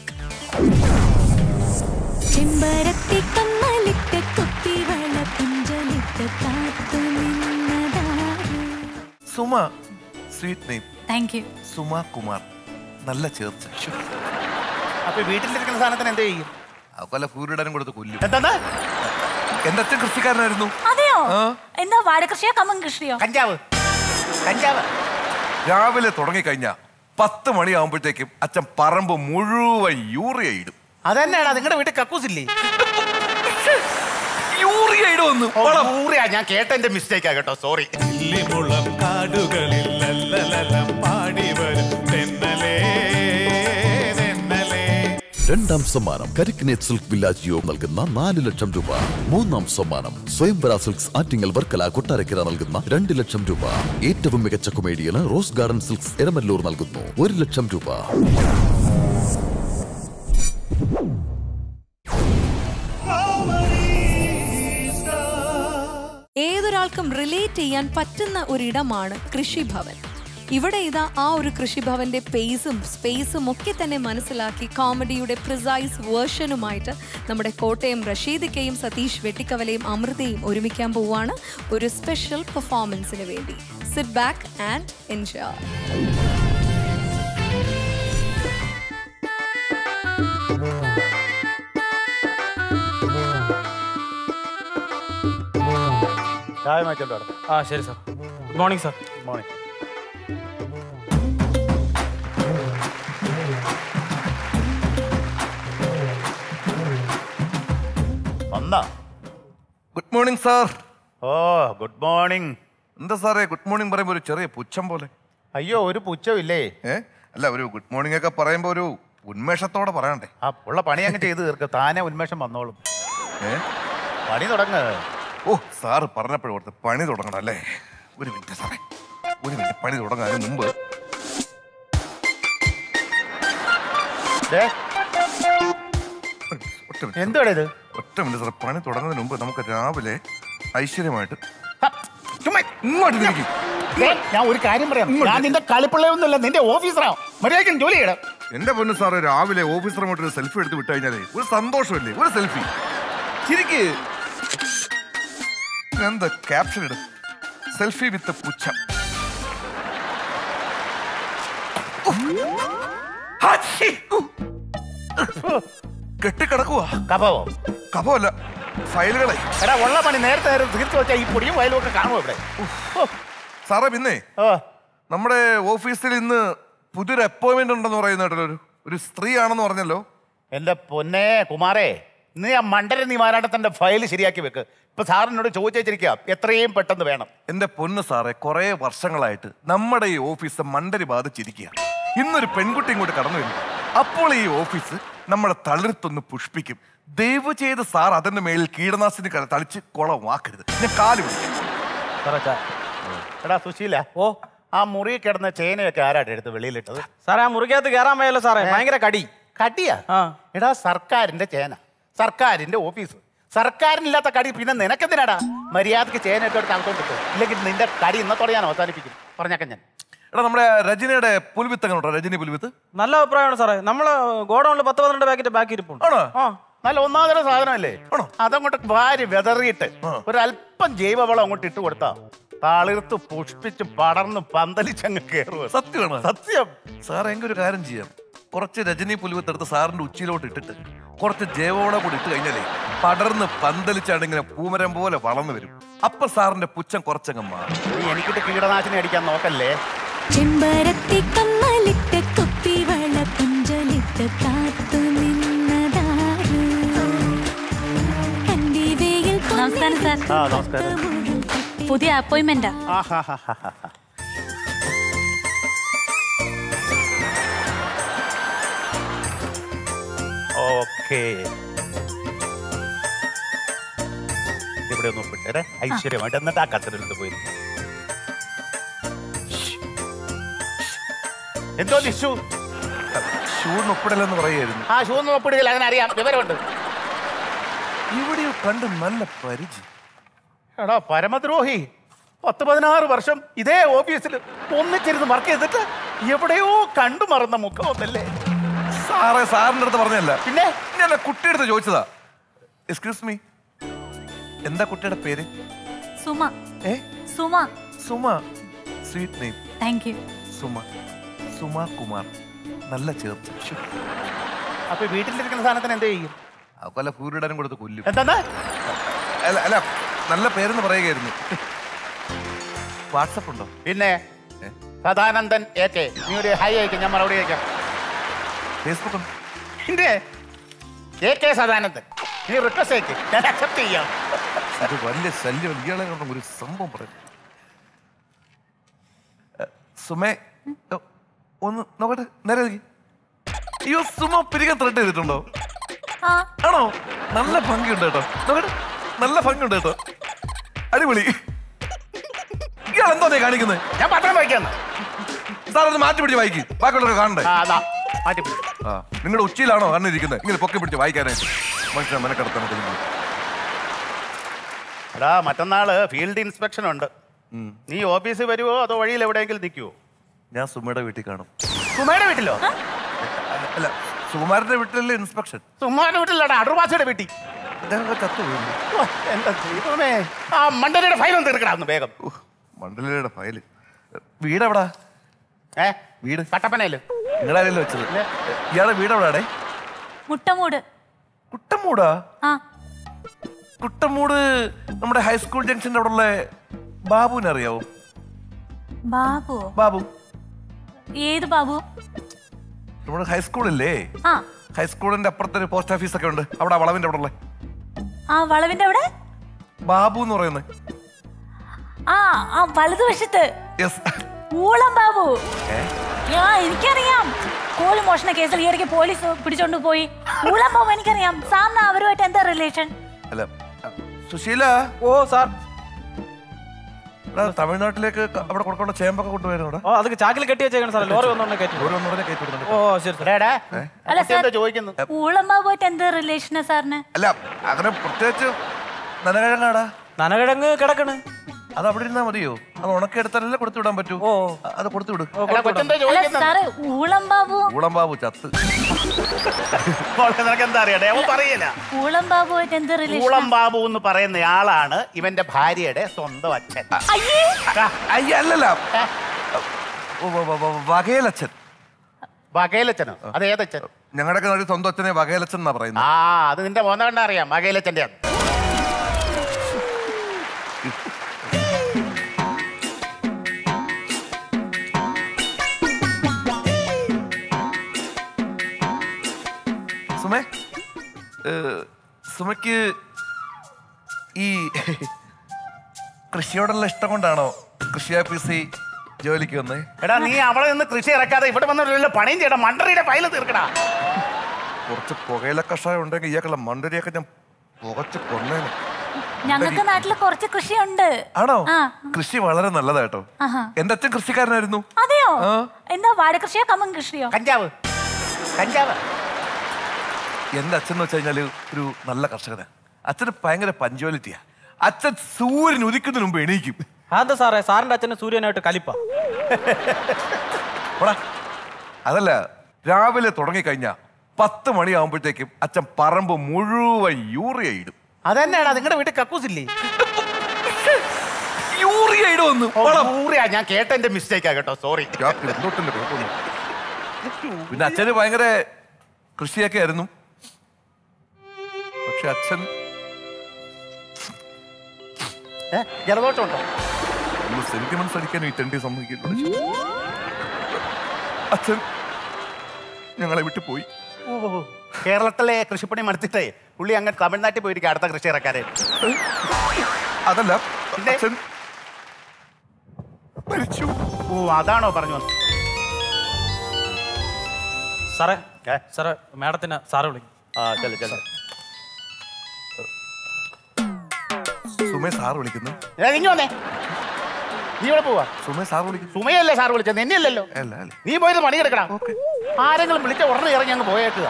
ചെമ്പരത്തി കമ്മലിട്ട് കുപ്പിവള കുഞ്ചലിട്ട് കാത്തു നിന്നതാര് Suma sweet name thank you Suma Kumar നല്ല ചേർച്ച ശ്ശോ. അപ്പൊ വീട്ടിലിരിക്കുന്ന സാധനത്തിന് എന്ത് ചെയ്യും ആ കൊല്ല കൂരിടാനും കൊടുത്ത് കൊല്ലും എന്താ എന്റെ അച്ഛൻ കൃഷിക്കാരനായിരുന്നു അതെയോ എന്താ വാഴകൃഷിയോ കമ്മൻ കൃഷിയോ കഞ്ചാവ് കഞ്ചാവ് രാവിലെ തുടങ്ങിക്കഴിഞ്ഞ പത്ത് മണിയാകുമ്പോഴത്തേക്കും അച്ഛൻ പറമ്പ് മുഴുവൻ യൂറിയ ഇടും അതന്നെയാണ് നിങ്ങളുടെ വീട്ടിൽ കക്കൂസില്ലേ യൂറിയ ഇടുമെന്ന് യൂറിയ ഞാൻ കേട്ടതിന്റെ മിസ്റ്റേക്കാ കേട്ടോ സോറി ലിമുളം കാടുകളിൽ ലല്ലലലം പാടി വരും തെന്നലേ തെന്നലേ രണ്ടാം സമ്മാനം കരിക്കിനേറ്റ് സിൽക്ക് വില്ലാജ് യോ നൽകുന്ന നാല് ലക്ഷം രൂപ മൂന്നാം സമ്മാനം സ്വയംവര സിൽക്സ് ആറ്റിങ്ങൽ വർക്കല കൊട്ടാരക്കര നൽകുന്ന രണ്ട് ലക്ഷം രൂപ ഏറ്റവും മികച്ച കൊമേഡിയന് റോസ് ഗാർഡൻ സിൽക്സ് എരമല്ലൂർ നൽകുന്നു ഒരു ലക്ഷം രൂപ ഏതൊരാൾക്കും റിലേറ്റ് ചെയ്യാൻ പറ്റുന്ന ഒരിടമാണ് കൃഷിഭവൻ ഇവിടെ ഇതാ ആ ഒരു കൃഷിഭവന്റെ പേസും സ്പേസും ഒക്കെ തന്നെ മനസ്സിലാക്കി കോമഡിയുടെ പ്രിസൈസ് വേർഷനുമായിട്ട് നമ്മുടെ കോട്ടയം റഷീദിക്കയും സതീഷ് വെട്ടിക്കവലയും അമൃതയും ഒരുമിക്കാൻ പോവുകയാണ് ഒരു സ്പെഷ്യൽ പെർഫോമൻസിന് വേണ്ടി സിറ്റ് ബാക്ക് ആൻഡ് എൻജോയ് ചായ മാറ്റോട്ടോ ആ ശരി sir good morning sir good morning വന്നാ ഗുഡ് മോർണിംഗ് സാർ ഓ ഗുഡ് മോർണിംഗ് എന്താ സാറേ ഗുഡ് മോർണിംഗ് പറയുമ്പോൾ ഒരു ചെറിയ പുച്ഛം പോലെ അയ്യോ ഒരു പുച്ഛമില്ലേ ഏ അല്ല ഒരു ഗുഡ് മോർണിംഗ് ഒക്കെ പറയുമ്പോൾ ഒരു ഉന്മേഷത്തോടെ പറയണ്ടേ ആ ഉള്ള പണി അങ്ങ് ചെയ്ത് തീർക്കുക താനെ ഉന്മേഷം വന്നോളും ഏ പണി തുടങ്ങ ഓ സാറ് പറഞ്ഞപ്പോഴും ഓർത്ത് പണി തുടങ്ങണം അല്ലേ ഒരു മിനിറ്റ് സാറേ ഒരു മിനിറ്റ് പണി തുടങ്ങാൻ മുമ്പ് ഒറ്റ മിനിറ്റ് എന്തുവാണ് ഇത് ഒറ്റ മിനിറ്റ് സാറേ പണി തുടങ്ങുന്നതിന് മുമ്പ് നമുക്ക് രാവിലെ ഐശ്വര്യമായിട്ട് ഇങ്ങോട്ട് തിരിക്ക്. ദേ, ഞാൻ ഒരു കാര്യം പറയാം ഞാൻ നിന്റെ കളിപ്പിള്ളയൊന്നുമല്ല നിന്റെ ഓഫീസറാണ് മര്യാദയ്ക്ക് ജോലി ചെയ്യണം എന്റെ പൊന്ന് സാറ് രാവിലെ ഓഫീസർ അങ്ങോട്ട് ഒരു സെൽഫി എടുത്ത് വിട്ടു കഴിഞ്ഞാലേ ഒരു സന്തോഷമല്ലേ ഒരു സെൽഫി ചിരിക്ക് എന്താ ക്യാപ്ഷൻ ഇടും സെൽഫി വിത്ത് പുച്ഛം ഹാച്ചി. കെട്ടിക്കിടക്കുവാ കപവോ കപമല്ല ഫയലുകളെ എടാ ഉള്ള പണി നേരത്തെ നേരം തീർത്ത് വെച്ചാൽ ഈ പൊടിയും വയലും ഒക്കെ കാണുമോ ഇവിടെ സാറേ പിന്നെ നമ്മുടെ ഓഫീസിൽ ഇന്ന് പുതിയൊരു അപ്പോയിന്റ്മെന്റ് ഉണ്ടെന്ന് പറയുന്ന കേട്ടല്ലോ ഒരു ഒരു സ്ത്രീയാണെന്ന് പറഞ്ഞല്ലോ എന്റെ പൊന്നെ കുമാരേ നീ ആ മണ്ടര നീ മാനാട്ടത്തിന്റെ ഫയൽ ശരിയാക്കി വെക്ക് ഇപ്പൊ സാറിനോട് ചോദിച്ചിരിക്കുക എത്രയും പെട്ടെന്ന് വേണം എന്റെ പൊന്ന് സാറേ കുറെ വർഷങ്ങളായിട്ട് നമ്മുടെ ഈ ഓഫീസ് മണ്ടരി ബാധിച്ചിരിക്കുക ഇന്നൊരു പെൺകുട്ടി ഇങ്ങോട്ട് കടന്നു വരുന്നു അപ്പോൾ ഈ ഓഫീസ് നമ്മളെ തളിർത്തൊന്ന് പുഷ്പിക്കും ദയവ് ചെയ്ത് സാർ അതിന്റെ മേലിൽ കീടനാശിനി ക- തളിച്ച് കുളമാക്കരുത് ഞാൻ കാല് പിടിക്കാം എടാ സുശീല ഓ ആ മുറി കിടന്ന ചേനയൊക്കെ ആരാട്ട് എടുത്ത് വെളിയിലിട്ടത് സാറേ ആ മുറിക്കകത്ത് കയറാൻ വയ്യല്ലോ സാറേ ഭയങ്കര കടി കടിയാ എടാ സർക്കാരിന്റെ ചേന സർക്കാരിന്റെ ഓഫീസ് സർക്കാരിനില്ലാത്ത കടി പിന്നെ നിനക്കെന്തിനാടാ മര്യാദക്ക് ചേനയൊക്കെ എടുത്ത് അകത്തോട്ട് ഇല്ലെങ്കിൽ നിന്റെ കടി ഇന്നത്തോടെ ഞാൻ അവസാനിപ്പിക്കും പറഞ്ഞേക്കാം ഞാൻ എടാ നമ്മുടെ രജനിയുടെ പുൽവിത്ത് എങ്ങനെ ഉണ്ടോ രജനി പുൽവിത്ത് നല്ല അഭിപ്രായമാണ് സാറേ നമ്മള് ഗോഡൌണിൽ പത്ത് പന്ത്രണ്ട് പാക്കറ്റ് ബാക്കി ഇരിപ്പുണ്ട് ആണോ നല്ല ഒന്നാമതര സാധനമല്ലേ അതങ്ങോട്ട് വാരി വെതറിയിട്ട് ഒരല്പം ജൈവവളം അങ്ങോട്ട് ഇട്ട് കൊടുത്താ താളിർത്ത് പുഷ്പിച്ച് പടർന്ന് പന്തലിച്ചങ്ങ് കയറുക സത്യമാണ് സത്യം സാർ എങ്കിൽ ഒരു കാര്യം ചെയ്യാം കുറച്ച് രജനി പുൽവിത്ത് എടുത്ത് സാറിന്റെ ഉച്ചിയിലോട്ട് ഇട്ടിട്ട് കുറച്ച് ജൈവവളം കൂടി ഇട്ട് കഴിഞ്ഞാലേ പടർന്ന് പന്തലിച്ചാണ് ഇങ്ങനെ പൂമരം പോലെ വളർന്നു വരും അപ്പൊ സാറിന്റെ പുച്ഛം കുറച്ചങ്ങ് മാറും നീ എനിക്കിട്ട് കീടനാശിനി അടിക്കാൻ നോക്കല്ലേ ചെമ്പരത്തി കമ്മലിട്ട് കുപ്പിവള കുഞ്ചലിട്ട് കാത്തു നിന്നതാര് കണ്ടിവയിൽ നമസ്കാരം സാർ ആ നമസ്കാരം പുതിയ അപ്പോയിന്റ്മെന്റാ ഓക്കേ ഇവിടെ ഒന്ന് ഒപ്പിട്ടേ ഐശ്വര്യമായിട്ട് എന്നിട്ട് ആ കത്തിലെടുത്ത് പോയി എന്തോ നിഷു ഷൂന്ന് ഒപ്പിടലെന്ന് പറയായിരുന്നു ആ ഷൂ ഒന്നും ഒപ്പിടുകയില്ല അതിനറിയാം വിവരമുണ്ട് ഇവിടെയോ കണ്ട് നല്ല പരിചയം എടാ പരമദ്രോഹി പത്ത് പതിനാറ് വർഷം ഇതേ ഓഫീസിൽ ഒന്നിച്ചിരുന്ന് വർക്ക് ചെയ്തിട്ട് എവിടെയോ കണ്ടു മറന്ന മുഖമൊന്നല്ലേ സാറേ സാറിന്റെ അടുത്ത് പറഞ്ഞല്ല പിന്നെ ഞാൻ കുട്ടിയുടെ അടുത്ത് ചോദിച്ചതാ എക്സ്ക്യൂസ് മീ എന്താ കുട്ടിയുടെ പേര് സുമ ഏ Suma Suma sweet name thank you Suma Suma Kumar നല്ല ചേർച്ച ശ്ശോ. അപ്പൊ വീട്ടിലിരിക്കുന്ന സാധനത്തിന് എന്ത് ചെയ്യും അവക്കല്ല ഭൂരിടാനും കൊടുത്ത് കൊല്ലും എന്താ അല്ല അല്ല നല്ല പേരെന്ന് പറയുകയായിരുന്നു വാട്സപ്പ് ഉണ്ടോ പിന്നെ സദാനന്ദൻ എ കെ നീ ഒരു ഹൈ അയക്കും ഞാൻ മറുപടി അയക്കാം ഫേസ്ബുക്ക് ഉണ്ടോ പിന്നെ എ കെ സദാനന്ദൻ നീ റിക്വസ്റ്റ് അയക്കും ഞാൻ അക്സെപ്റ്റ് ചെയ്യാം ഇത് വലിയ ശല്യം ഇയാളെ കൊണ്ട് ഒരു സംഭവം പറയും എ, സുമേ ഓ, ഒന്ന് നോക്കട്ടെ നേരെ നോക്കി അയ്യോ സുമ പിരിക്കാൻ ത്രെഡ് ചെയ്തിട്ടുണ്ടോ ആണോ നല്ല ഭംഗിയുണ്ട് കേട്ടോ നോക്കട്ടെ നല്ല ഭംഗിയുണ്ട് കേട്ടോ അടിപൊളി ഇയാൾ എന്തോ നീ കാണിക്കുന്നത് ഞാൻ പത്രം വായിക്കാന്ന് സാർ അത് മാറ്റി പിടിച്ച് വായിക്കും ബാക്കിയുള്ളവർ കാണണ്ടേ ആ, അതാ മാറ്റി പിടിച്ചു ആ നിങ്ങളുടെ ഉച്ചയിലാണോ കണ്ണിരിക്കുന്നത് ഇങ്ങനെ പൊക്കി പിടിച്ച് വായിക്കാനായിട്ട് മനുഷ്യനെ മെനക്കെടുത്താൻ പറ്റുന്നു എടാ മറ്റന്നാള് ഫീൽഡ് ഇൻസ്പെക്ഷൻ ഉണ്ട് നീ ഓഫീസിൽ വരുവോ അതോ വഴിയിൽ എവിടെയെങ്കിലും നിൽക്കുവോ ഞാൻ സുമയുടെ വീട്ടിൽ കാണും സുമയുടെ വീട്ടിലോ അല്ല സുകുമാരന്റെ വീട്ടിലല്ലേ ഇൻസ്പെക്ഷൻ സുമാരുടെ വീട്ടിലടാ അടൂർവാസിയുടെ വീട്ടിൽ അദ്ദേഹം ചത്തുപോയില്ലേ ഓ, എന്താ ദൈവമേ ആ മണ്ടനയുടെ ഫയൽ ഒന്ന് തീർക്കടാ വേഗം മണ്ഡലയുടെ ഫയല് വീട് എവിടാ ഏ വീട് കട്ടപ്പനയില് നിങ്ങളാരല്ലോ വെച്ചത് ഇയാളുടെ വീട് എവിടാടേ മുട്ടമൂട് കുട്ടമ്മൂടാ ആ കുട്ടമ്മൂട് നമ്മുടെ ഹൈസ്കൂൾ ജംഗ്ഷന്റെ അവിടെ ഉള്ള ബാബുവിനെ അറിയാവോ ബാബു ബാബു ഏത് ബാബു നമ്മുടെ ഹൈസ്കൂളില്ലേ ആ ഹൈസ്കൂളിന്റെ അപ്പുറത്തെ ഒരു പോസ്റ്റ് ഓഫീസ് ഒക്കെ ഉണ്ട് അവിടെ ആ വളവിന്റെ അവിടെ ഉള്ള ആ വളവിന്റെ അവിടെ ബാബു എന്ന് പറയുന്നത് ആ ആ വലതുവശത്ത് യെസ് ഊളം ബാബു ആ എനിക്കറിയാം കോഴി മോഷണ കേസിൽ ഈ ഇടയ്ക്ക് പോലീസ് പിടിച്ചോണ്ട് പോയി ഊളം ബാബു എനിക്കറിയാം സാറിന് അവരുമായിട്ട് എന്താ റിലേഷൻ അല്ല സുശീല ഓ സാർ എടാ, തമിഴ്നാട്ടിലേക്ക് ക- അവിടെ കൊടുക്കേണ്ട ചേമ്പൊക്കെ കൊണ്ടുവരുന്നു ഓ അത് ചാക്കിൽ കെട്ടി വെച്ചേക്കണം സാറേ ലോറി വന്നോണ്ട് കയറ്റി ലോറി വന്നോടനെ കയറ്റി വിടുന്നുണ്ട്. ഓ ശരി സാർ അല്ല സാർ ചോദിക്കുന്നു ഊളം ബാബുമായിട്ട് എന്താ റിലേഷനാ സാറിന് അല്ല അങ്ങനെ പ്രത്യേകിച്ച് നനകിഴങ്ങാടാ നനകിഴങ്ങ് കിടക്കണ് അത് അവിടെ ഇരുന്നാ മതിയോ അത് ഉണക്കെടുത്താലല്ലേ കൊടുത്തു വിടാൻ പറ്റൂ അത് കൊടുത്തു വിടും അല്ല സാറ് ഊളം ബാബു ഊളം ബാബു ചത്ത് നിനക്ക് എന്താ അറിയണ്ടേ അവൻ പറയല ഊളം ബാബുമായിട്ട് എന്താ റിലേഷൻ ഊളം ബാബു എന്ന് പറയുന്ന ആളാണ് ഇവന്റെ ഭാര്യയുടെ സ്വന്തം അച്ഛൻ അയ്യ അല്ലല്ല ഓ, വ- വ- വ- വകയിലച്ഛൻ വകയിലച്ഛനോ അത് ഏതച്ഛൻ ഞങ്ങളുടെ നാട്ടിൽ സ്വന്തം അച്ഛനെ വകയിലച്ഛൻ എന്നാ പറയുന്നത് ആ അത് നിന്റെ മോനെ കണ്ട അറിയാം വകയിലച്ഛന്റെ ആണ് സുമേ ഏ, സുമയ്ക്ക് ഈ കൃഷിയോടുള്ള ഇഷ്ടം കൊണ്ടാണോ കൃഷി ഓഫീസിൽ ജോലിക്ക് വന്നേ എടാ നീ അവിടെ നിന്ന് കൃഷി ഇറക്കാതെ ഇവിടെ വന്നിട്ട് പണിയും ചെയ്യടാ മണ്ടറിയുടെ ഫയല് തീർക്കടാ കുറച്ച് പുകയില കഷായം ഉണ്ടെങ്കിൽ ഇയാൾക്കുള്ള മണ്ടരിയൊക്കെ ഞാൻ പുകച്ച് കൊന്നേനെ ഞങ്ങൾക്ക് നാട്ടിൽ കുറച്ച് കൃഷിയുണ്ട് ആണോ ആ കൃഷി വളരെ നല്ലതാട്ടോ ആഹാ എന്റെ അച്ഛൻ കൃഷിക്കാരനായിരുന്നു അതെയോ ആ. എന്താ വാഴ കൃഷിയോ കമ്മൻ കൃഷിയോ കഞ്ചാവ് കഞ്ചാവ് എന്റെ അച്ഛൻ എന്ന് വെച്ച് കഴിഞ്ഞാല് ഒരു നല്ല കർഷകനാ അച്ഛന് ഭയങ്കര പഞ്ച്വാലിറ്റിയാ അച്ഛൻ സൂര്യൻ ഉദിക്കുന്നതിന് മുമ്പ് എണീക്കും അതെന്താ സാറേ സാറിന്റെ അച്ഛന് സൂര്യനായിട്ട് കലിപ്പ പോടാ. അതല്ല രാവിലെ തുടങ്ങിക്കഴിഞ്ഞ പത്ത് മണിയാകുമ്പോഴത്തേക്കും അച്ഛൻ പറമ്പ് മുഴുവൻ യൂറിയ ഇടും അതന്നെയാണ് നിങ്ങളുടെ വീട്ടിൽ കക്കൂസില്ലേ യൂറിയ ഇടുമെന്ന് യൂറിയ ഞാൻ കേട്ട എന്റെ മിസ്റ്റേക്കാ കേട്ടോ സോറി എന്തോട്ടുണ്ട് കുഴപ്പമൊന്നും പിന്നെ അച്ഛന് ഭയങ്കര കൃഷിയൊക്കെ ആയിരുന്നു പക്ഷെ അച്ഛൻ ജലദോഷമുണ്ടോ സെന്റിമെന്റ്സ് അടിക്കാൻ ഈ തെണ്ടി സമ്മതിക്കില്ല അച്ഛൻ ഞങ്ങളെ വിട്ടു പോയി ഓ കേരളത്തിലെ കൃഷിപ്പണി മടുത്തിട്ടേ പുള്ളി അങ്ങ് തമിഴ്നാട്ടിൽ പോയിരിക്കും അടുത്ത കൃഷി ഇറക്കാരെ അതല്ല അച്ഛൻ മരിച്ചു ഓ അതാണോ പറഞ്ഞു വന്നത്? സാറേ സാറേ മാഡത്തിന് സാറ് വിളിക്കും ആ ചെല്ലു ചെല്ലു സുമേ സാർ വിളിക്കുന്നു ഇങ്ങ വന്നേ നീ ഇവിടെ പോവാ സുമേ സാർ വിളിക്കുന്നു സുമയല്ലേ സാർ വിളിച്ചത് എന്നെയല്ലല്ലോ അല്ല അല്ല നീ പോയത് പണിയെടുക്കണം ആരെങ്കിലും വിളിച്ച ഉടനെ ഇറങ്ങി അങ്ങ് പോയേക്കുക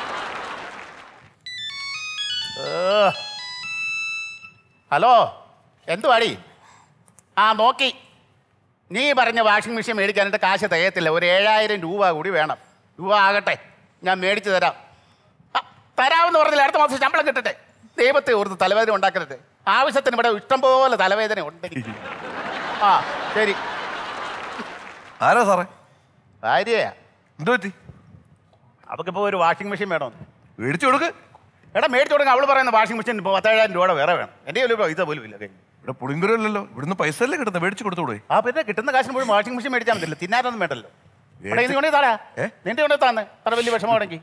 ഏ. ഹലോ എന്തുവാടി ആ നോക്കി നീ പറഞ്ഞ വാഷിംഗ് മെഷീൻ മേടിക്കാനായിട്ട് കാശ് തികയത്തില്ല ഒരു ഏഴായിരം രൂപ കൂടി വേണം രൂപ ആകട്ടെ ഞാൻ മേടിച്ചു തരാം ആ, തരാമെന്ന് പറഞ്ഞില്ല അടുത്ത മാസം ശമ്പളം കിട്ടട്ടെ ദൈവത്തെ ഓർത്ത് തലവേദന ഉണ്ടാക്കരുത് ആവശ്യത്തിന് ഇവിടെ ഇഷ്ടംപോലെ തലവേദന ഉണ്ട് എനിക്ക്. ആ ശരി ആരാ സാറേ ഭാര്യയാ എന്തു പറ്റി അവക്കിപ്പോ ഒരു വാഷിംഗ് മെഷീൻ വേണമെന്ന് മേടിച്ചു കൊടുക്ക് എടാ മേടിച്ചു കൊടുക്കുക അവള് പറയുന്ന വാഷിംഗ് മെഷീൻ ഇപ്പോൾ പത്തേഴായിരം രൂപയുടെ വേറെ വേണം എൻ്റെ കയ്യിൽ പൈസ പോലും ഇല്ല കയ്യിൽ. ഇവിടെ പുളിങ്കുരല്ലോ ഇവിടുന്ന് പൈസ അല്ലേ കിട്ടുന്നത് മേടിച്ചു കൊടുത്തൂടെ ആ പിന്നെ കിട്ടുന്ന കാശിന് പോലും വാഷിംഗ് മെഷീൻ മേടിച്ചാൽ മതില്ല തിന്നാനൊന്നും വേണ്ടല്ലോ എടാ ഇത് കൊണ്ടേ താടാ ഏ? നിന്റെ കൊണ്ടേ താന്ന് അത്ര വലിയ വിഷമമാണെങ്കിൽ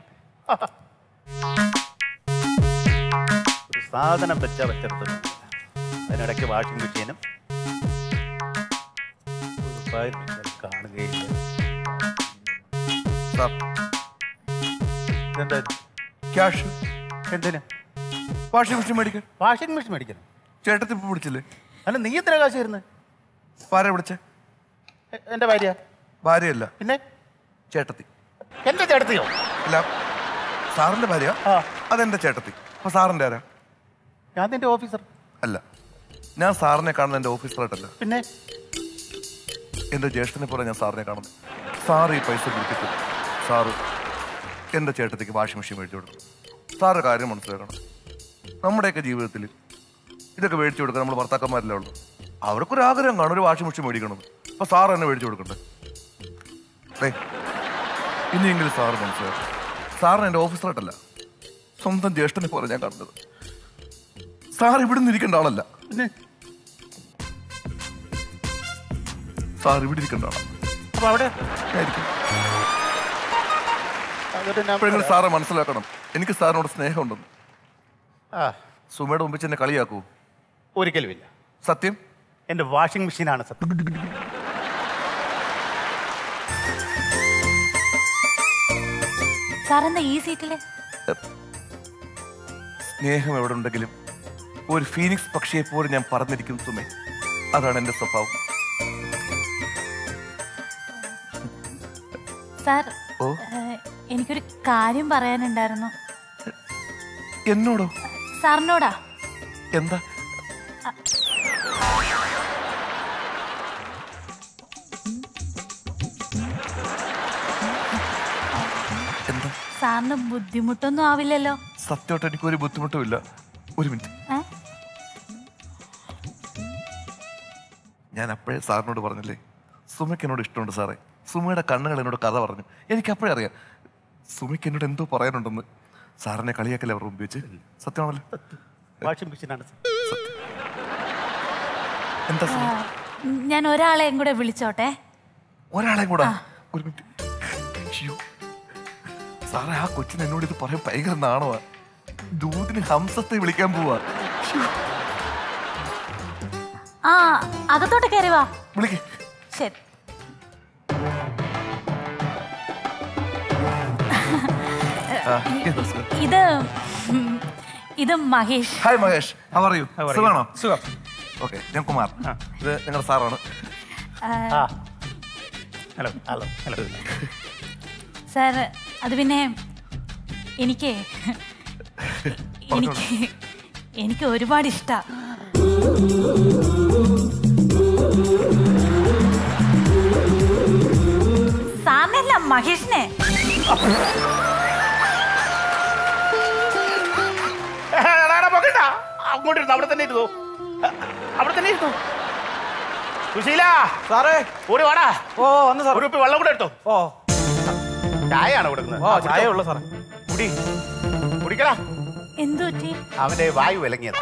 ഒരു സാധനം വെച്ച വെച്ചെടുത്തു അതിനിടയ്ക്ക് വാഷിംഗ് മെഷീനും ഒരു ഫയൽ വെച്ചാൽ കാണുകയില്ല സാർ ഇതെന്താ ക്യാഷ് എന്തിന് വാഷിംഗ് മെഷീൻ മേടിക്കാൻ വാഷിംഗ് മെഷീൻ മേടിക്കണം ചേട്ടത്തി ഇപ്പൊ വിളിച്ചില്ലേ അല്ല നീ എത്ര കാശ് തരുന്നത് ആരാ വിളിച്ചേ എ- എൻ്റെ ഭാര്യ ഭാര്യയല്ല പിന്നെ ചേട്ടത്തി എൻ്റെ ചേട്ടത്തിയോ അല്ല സാറിന്റെ ഭാര്യ അതെന്റെ ചേട്ടത്തി അപ്പൊ സാറിന്റെ ആരാ ഞാൻ നിന്റെ ഓഫീസർ അല്ല ഞാൻ സാറിനെ കാണുന്ന എന്റെ ഓഫീസറായിട്ടല്ല പിന്നെ എന്റെ ജ്യേഷ്ഠനെ പോലെ ഞാൻ സാറിനെ കാണുന്നു സാറ് ഈ പൈസ പിടിച്ചിട്ട് സാറ് എന്റെ ചേട്ടത്തിക്ക് വാഷിംഗ് മെഷീൻ മേടിച്ചു കൊടുത്തു സാറ് കാര്യം മനസ്സിലാക്കണം നമ്മുടെയൊക്കെ ജീവിതത്തിൽ ഇതൊക്കെ മേടിച്ചു കൊടുക്കാൻ നമ്മൾ ഭർത്താക്കന്മാരല്ലേ ഉള്ളൂ അവർക്കൊരു ആഗ്രഹം കാണും ഒരു വാഷിംഗ് മെഷീൻ മേടിക്കണം അപ്പൊ സാർ തന്നെ മേടിച്ചു കൊടുക്കണ്ടേ ദേ, ഇനിയെങ്കിലും സാറ് മനസ്സിലാക്കണം സാറിന് എൻ്റെ ഓഫീസറായിട്ടല്ല സ്വന്തം ജ്യേഷ്ഠനെ പോലെ ഞാൻ കാണുന്നത് സാർ ഇവിടെ നിന്ന് ഇരിക്കേണ്ട ആളല്ല സാർ ഇവിടെ ഇരിക്കേണ്ട ആളാണ് അപ്പൊ അവിടെ എപ്പോഴെങ്കിലും സാറെ മനസ്സിലാക്കണം എനിക്ക് സാറിനോട് സ്നേഹമുണ്ടെന്ന് ആ സുമയുടെ മുമ്പിൽ എന്നെ കളിയാക്കൂ ഒരിക്കലുമില്ല സത്യം എൻ്റെ വാഷിംഗ് മെഷീനാണ് സത്യം സാറെന്താ ഈ സീറ്റില് സ്നേഹം എവിടെ ഉണ്ടെങ്കിലും ഒരു ഫീനിക്സ് പക്ഷിയെ പോലെ ഞാൻ പറന്നിരിക്കും സുമേ അതാണ് എൻ്റെ സ്വഭാവം സാർ ഓ ഏഹ്, എനിക്കൊരു കാര്യം പറയാനുണ്ടായിരുന്നു എന്നോടോ സാറിനോടാ എന്താ എന്താ സാറിന് ബുദ്ധിമുട്ടൊന്നും ആവില്ലല്ലോ സത്യമായിട്ട് എനിക്ക് ഒരു ബുദ്ധിമുട്ടുമില്ല ഒരു മിനിറ്റ് ഏ? ഞാൻ അപ്പോഴേ സാറിനോട് പറഞ്ഞില്ലേ സുമയ്ക്ക് എന്നോട് ഇഷ്ടമുണ്ട് സാറേ സുമയുടെ കണ്ണുകൾ എന്നോട് കഥ പറഞ്ഞു എനിക്ക് അപ്പോഴേ അറിയാം സുമയ്ക്ക് എന്നോട് എന്തോ പറയാനുണ്ടെന്ന് സാറിനെ കളിയാക്കല്ലേ അവർ മുമ്പ് വെച്ച് സത്യമാണല്ലോ വാഷിംഗ് മെഷീനാണ് എന്താ സുമ? ആ, ഞാൻ ഒരാളെയും കൂടെ വിളിച്ചോട്ടെ ഒരാളെയും കൂടെ ഒരു മിനിറ്റ് അയ്യോ. സാറേ ആ കൊച്ചിന് എന്നോട് ഇത് പറയാൻ ഭയങ്കര നാണമാ ദൂതിന് ഹംസത്തെ വിളിക്കാൻ പോവാ ശ്ശോ. ആ അകത്തോട്ട് കയറി വാ വിളിക്ക് ശരി ആ, എന്താ സുമ? ഇത് ഉം, ഇത് Mahesh hi Mahesh how are you How are you? സുഖാണോ സുഖം ഓക്കെ ഞാൻ കുമാർ ഇത് ഞങ്ങളുടെ സാറാണ് ആ, ഹലോ ഹലോ ഹലോ സാർ അത് പിന്നെ എനിക്ക് എനിക്ക് എനിക്ക് ഒരുപാട് ഇഷ്ടാ സാറിനല്ല മഹേഷിനെ അങ്ങോട്ട് ഇരുന്നു അവിടെ തന്നെ ഇരുന്നു അവിടെ തന്നെ ഇരുന്നു സുശീല സാറേ ഓടി വാടാ ഓ വന്നു സാർ ഒരു കുപ്പി വെള്ളം കൂടെ എടുത്തോ ഓ ചായയാണ് കൊടുക്കുന്നത് ഓ ചായ ഉള്ളു സാറേ കുടി കുടിക്കടാ എന്തു പറ്റി അവന്റെ വായു വിലങ്ങിയത്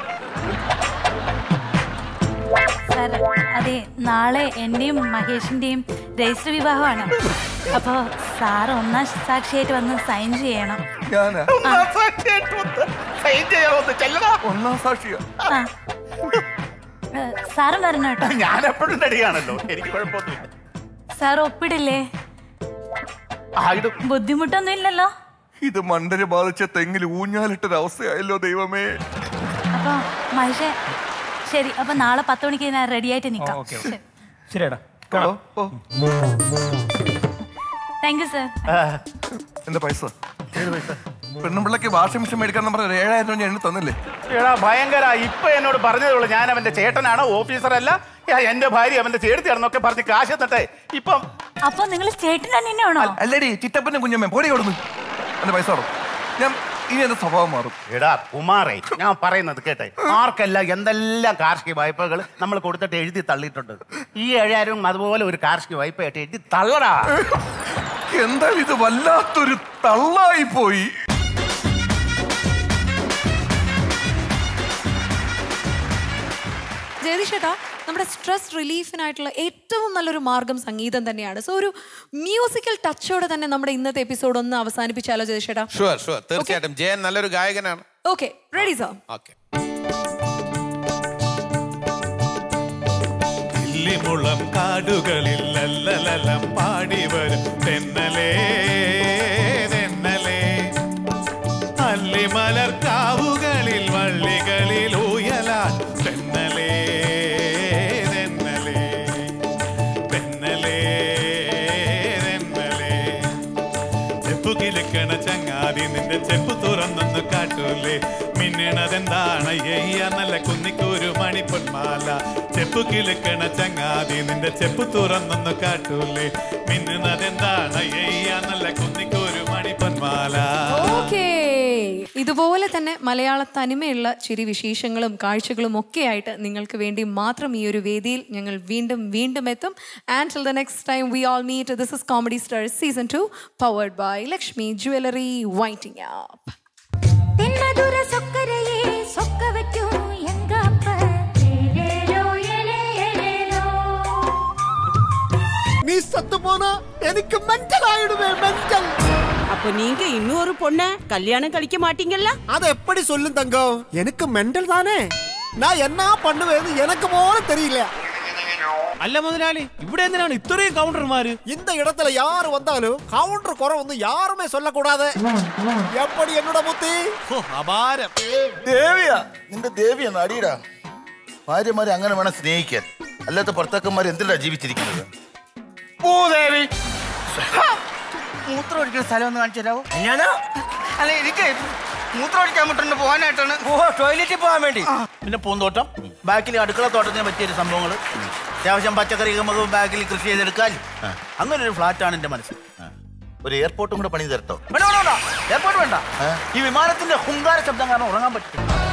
സാർ അതെ നാളെ എന്റെയും മഹേഷിന്റെയും രജിസ്റ്റർ വിവാഹമാണ് അപ്പോ സാർ ഒന്നാം സാക്ഷിയായിട്ട് വന്ന് സൈൻ ചെയ്യണം ഞാനാ ഒന്നാം സാക്ഷിയായിട്ട് വന്ന് സൈൻ ചെയ്യാൻ വന്ന് ചെല്ലടാ ഒന്നാം സാക്ഷിയാ ആ. ഏ, സാറും വരണം കേട്ടോ ഞാൻ എപ്പോഴും റെഡിയാണല്ലോ എനിക്ക് കുഴപ്പമൊന്നുമില്ല സാർ ഒപ്പിടില്ലേ ആ ഇത് ബുദ്ധിമുട്ടൊന്നും ഇല്ലല്ലോ ഇത് മണ്ടര് ബാധിച്ച തെങ്ങിൽ ഊഞ്ഞാലിട്ടൊരവസ്ഥയായല്ലോ ദൈവമേ അപ്പൊ മഹേഷേ ശരി അപ്പൊ നാളെ പത്ത് മണിക്ക് ഞാൻ റെഡി ആയിട്ട് നിൽക്കാം ഓക്കെ ശരിയാടാ ഓ, ഓ. താങ്ക് യു സർ എന്റെ പൈസ പെണ്ണുമ്പിള്ളക്ക് വാഷിംഗ് മെഷീൻ മേടിക്കാൻ പറഞ്ഞ ഒരു ഏഴായിരം രൂപ ഞാൻ എണ്ണി തന്നില്ലേ എടാ ഭയങ്കര ഇപ്പൊ എന്നോട് പറഞ്ഞതേ ഉള്ളൂ ഞാൻ അവന്റെ ചേട്ടനാണ് ഓഫീസർ അല്ല യാ, എന്റെ ഭാര്യ അവന്റെ ചേട്ടത്തിയാണെന്നൊക്കെ പറഞ്ഞ് കാശ് തട്ടെ ഇപ്പം അപ്പൊ നിങ്ങൾ ചേട്ടൻ തന്നെയാണോ അല്ലടി ചിറ്റപ്പന്റെ കുഞ്ഞമ്മ പോടി കൊടുന്നു എന്റെ പൈസ കൊടു ഞാൻ ഇനി എന്റെ സ്വഭാവം മാറും എടാ കുമാറേ ഞാൻ പറയുന്നത് കേട്ടെ ആർക്കെല്ലാം എന്തെല്ലാം കാർഷിക വായ്പകൾ നമ്മൾ കൊടുത്തിട്ട് എഴുതി തള്ളിയിട്ടുണ്ട് ഈ ഏഴായിരം അതുപോലെ ഒരു കാർഷിക വായ്പയായിട്ട് എഴുതി തള്ളടാ എന്തായാലും ഇത് വല്ലാത്തൊരു തള്ളായി പോയി ജയതിഷേട്ടാ നമ്മുടെ സ്ട്രെസ് റിലീഫിനായിട്ടുള്ള ഏറ്റവും നല്ലൊരു മാർഗം സംഗീതം തന്നെയാണ് സോ ഒരു മ്യൂസിക്കൽ ടച്ചോടെ തന്നെ നമ്മുടെ ഇന്നത്തെ എപ്പിസോഡ് ഒന്ന് അവസാനിപ്പിച്ചാലോ ജയതിഷേട്ടാ ഷുവർ ഷുവർ തീർച്ചയായിട്ടും ജയൻ നല്ലൊരു ഗായകനാണ് ഓക്കെ റെഡി സാർ ഓക്കെ ഇല്ലിമുളം കാടുകളിൽ ലല്ലലലം പാടി വരും തെന്നലേ തെന്നലേ അല്ലിമലർ കാവുകളിൽ വള്ളികളിൽ ഊയലാൻ തെന്നലേ തെന്നലേ തെന്നലേ തെന്നലേ ചെപ്പു കിലുക്കണ ചങ്ങാതി നിന്റെ ചെപ്പു തുറന്നൊന്ന് കാട്ടൂലേ മിന്നണതെന്താണ് എയ്യ നല്ല കുന്നിക്കൊരു മണിപ്പൊന്മാല ചെപ്പു കിലുക്കണ ചങ്ങാതി നിന്റെ ചെപ്പു തുറന്നൊന്ന് കാട്ടൂലേ മിന്നുന്നതെന്താണ് എയ്യ നല്ല കുന്നിക്കൊരു മണിപ്പൊന്മാല ഓക്കേ ഇതുപോലെ തന്നെ മലയാള തനിമയുള്ള ചിരി വിശേഷങ്ങളും കാഴ്ചകളും ഒക്കെ ആയിട്ട് നിങ്ങൾക്ക് വേണ്ടി മാത്രം ഈ ഒരു വേദിയിൽ ഞങ്ങൾ വീണ്ടും വീണ്ടും എത്തും and till the next time we all meet this is comedy stars season two powered by Lakshmi jewellery വൈറ്റിംഗ് ആപ്പ് தென்மதுர சொக்கரையே சொக்க வைக்கும் எங்க அப்ப ஏலேலோ, ஏலே, ஏலேலோ. நீ சத்து போனா எனக்கு மென்டல் ஆயிடுவே மென்டல் அப்ப நீங்க இன்னொரு பொண்ண கல்யாணம் கழிக்க மாட்டீங்கல்ல அது எப்படி சொல்லும் தங்கம் எனக்கு மென்டல் தானே நான் என்ன பண்ணுவேன்னு எனக்கு போல தெரியல അല്ല മുതലാളി ഇവിടെ എന്തിനാണ് ഇത്രയും കൗണ്ടർമാര് இந்த இடத்துல யாரு வந்தாலும் கவுண்டர் குறை வந்து யாருமே சொல்லக்கூடாது எப்படி என்னோட புத்தி അപാരം ദേവിയാ നിന്റെ ദേവിയാണ് അടിയടാ ഭാര്യമാരെ അങ്ങനെ വേണം സ്നേഹിക്കാൻ അല്ലാത്ത ഭർത്താക്കന്മാർ എന്തിനാ ജീവിച്ചിരിക്കുന്നത് ഭൂദേവി മൂത്രം ഒഴിക്കുന്ന സ്ഥലം ഒന്ന് കാണിച്ചു തരാമോ ഞാനോ അല്ല എനിക്ക് മൂത്രം ഒഴിക്കാൻ പറ്റുന്ന പോകാനായിട്ടാണ് ഓ ടോയ്ലറ്റിൽ പോകാൻ വേണ്ടി പിന്നെ പൂന്തോട്ടം ബാക്കിൽ അടുക്കള തോട്ടത്തിന് പറ്റിയൊരു സംഭവങ്ങൾ അത്യാവശ്യം പച്ചക്കറി നമുക്ക് ബാക്കിൽ കൃഷി ചെയ്തെടുക്കാൻ അങ്ങനെ ഒരു ഫ്ലാറ്റാണ് എന്റെ മനസ്സിൽ ഒരു എയർപോർട്ടും കൂടെ പണി തരട്ടോ വേണ്ട വേണ്ട വേണ്ട എയർപോർട്ട് വേണ്ട ഈ വിമാനത്തിന്റെ ഹുങ്കാര ശബ്ദം കാരണം ഉറങ്ങാൻ പറ്റും